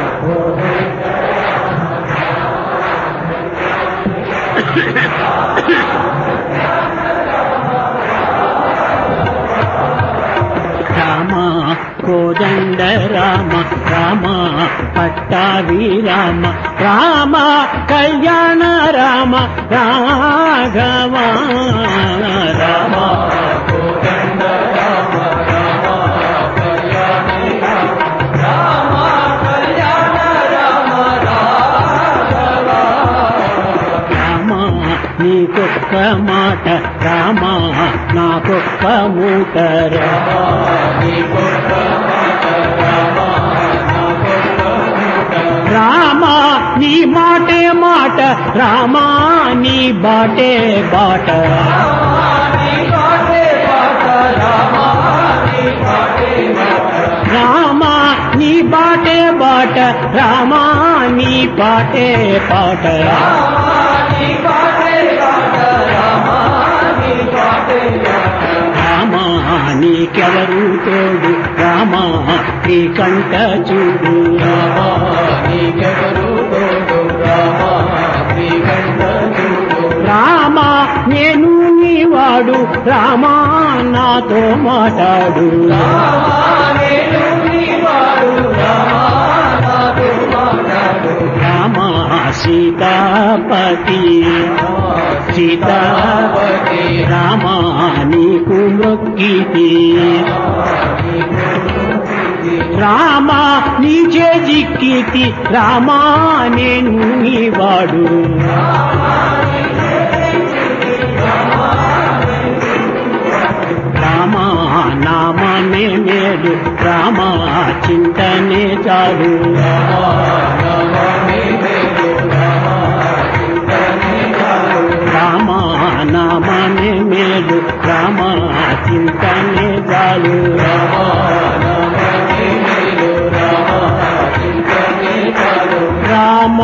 రామ కోదండ రామ రామ పట్టాభి రామ రామ కళ్యాణ రామ రాఘవ రామ రామ నీకొక్క మాట రామ నాకొక్క మూట రామ నీ మాటే మాట రామ నీ బాటే బాట రామ నీ బాటే బాట రామ నీ పాటే పాట రామ నీకెవరు తోడు రామ నీ కంట చూడు రామ నేను నీవాడు రామ నాతో మాట్లాడు రామ సీతాపతి సీతాపతి రామ నీకు మొక్కితి రామ నీచే జిక్కితి రామా నేను నీవాడు రామ నామమే మేలు రామ చింతనే చాలు రామ నామమే మేలు రామ చింతనే చాలు రామ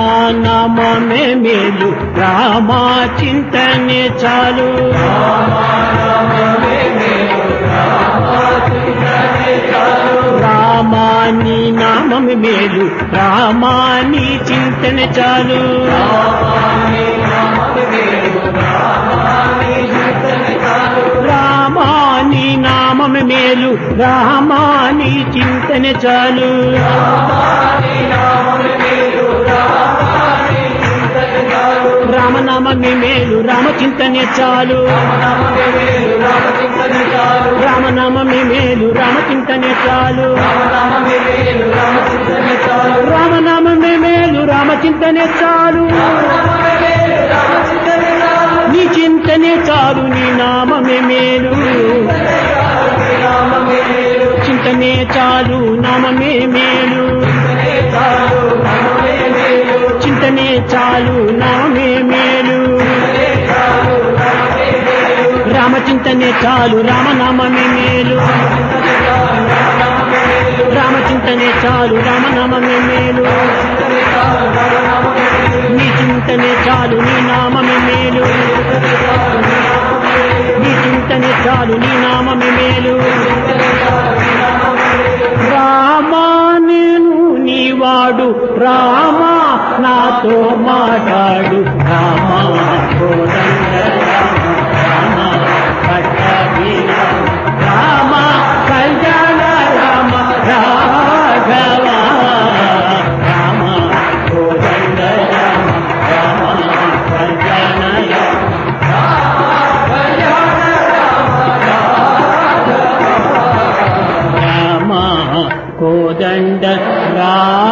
నామమే మేలు రామ చింతనే చాలు రామాని నామమి మేలు రామాని చింతన చాలు రామాని నామమి మేలు రామాని చింతన చాలు రామనామమి మేలు రామచింతనే చాలు రామనామమి మేలు రామచింతనే చాలు రామనామమే మేలు రామచింతనే చాలు నీ చింతనే చాలు నీ నామమే మేలు చింతనే చాలు నామమే మేలు చింతనే చాలు నామమే మేలు రామచింతనే చాలు రామనామమే మేలు రామచింతనే చాలు రామనామమే మేలు నీ చింతనే చాలు నీ నామమే మేలు నీ చింతనే చాలు నీ నామమే మేలు రామా నేను నీవాడు రామా నాతో మాట్లాడు రామా కోదండ రామ పట్టవీర రామ కళ్యాణ రామ రాఘవ రామ కోదండ రామ రామ కళ్యాణ రామ రామ కోదండ రామ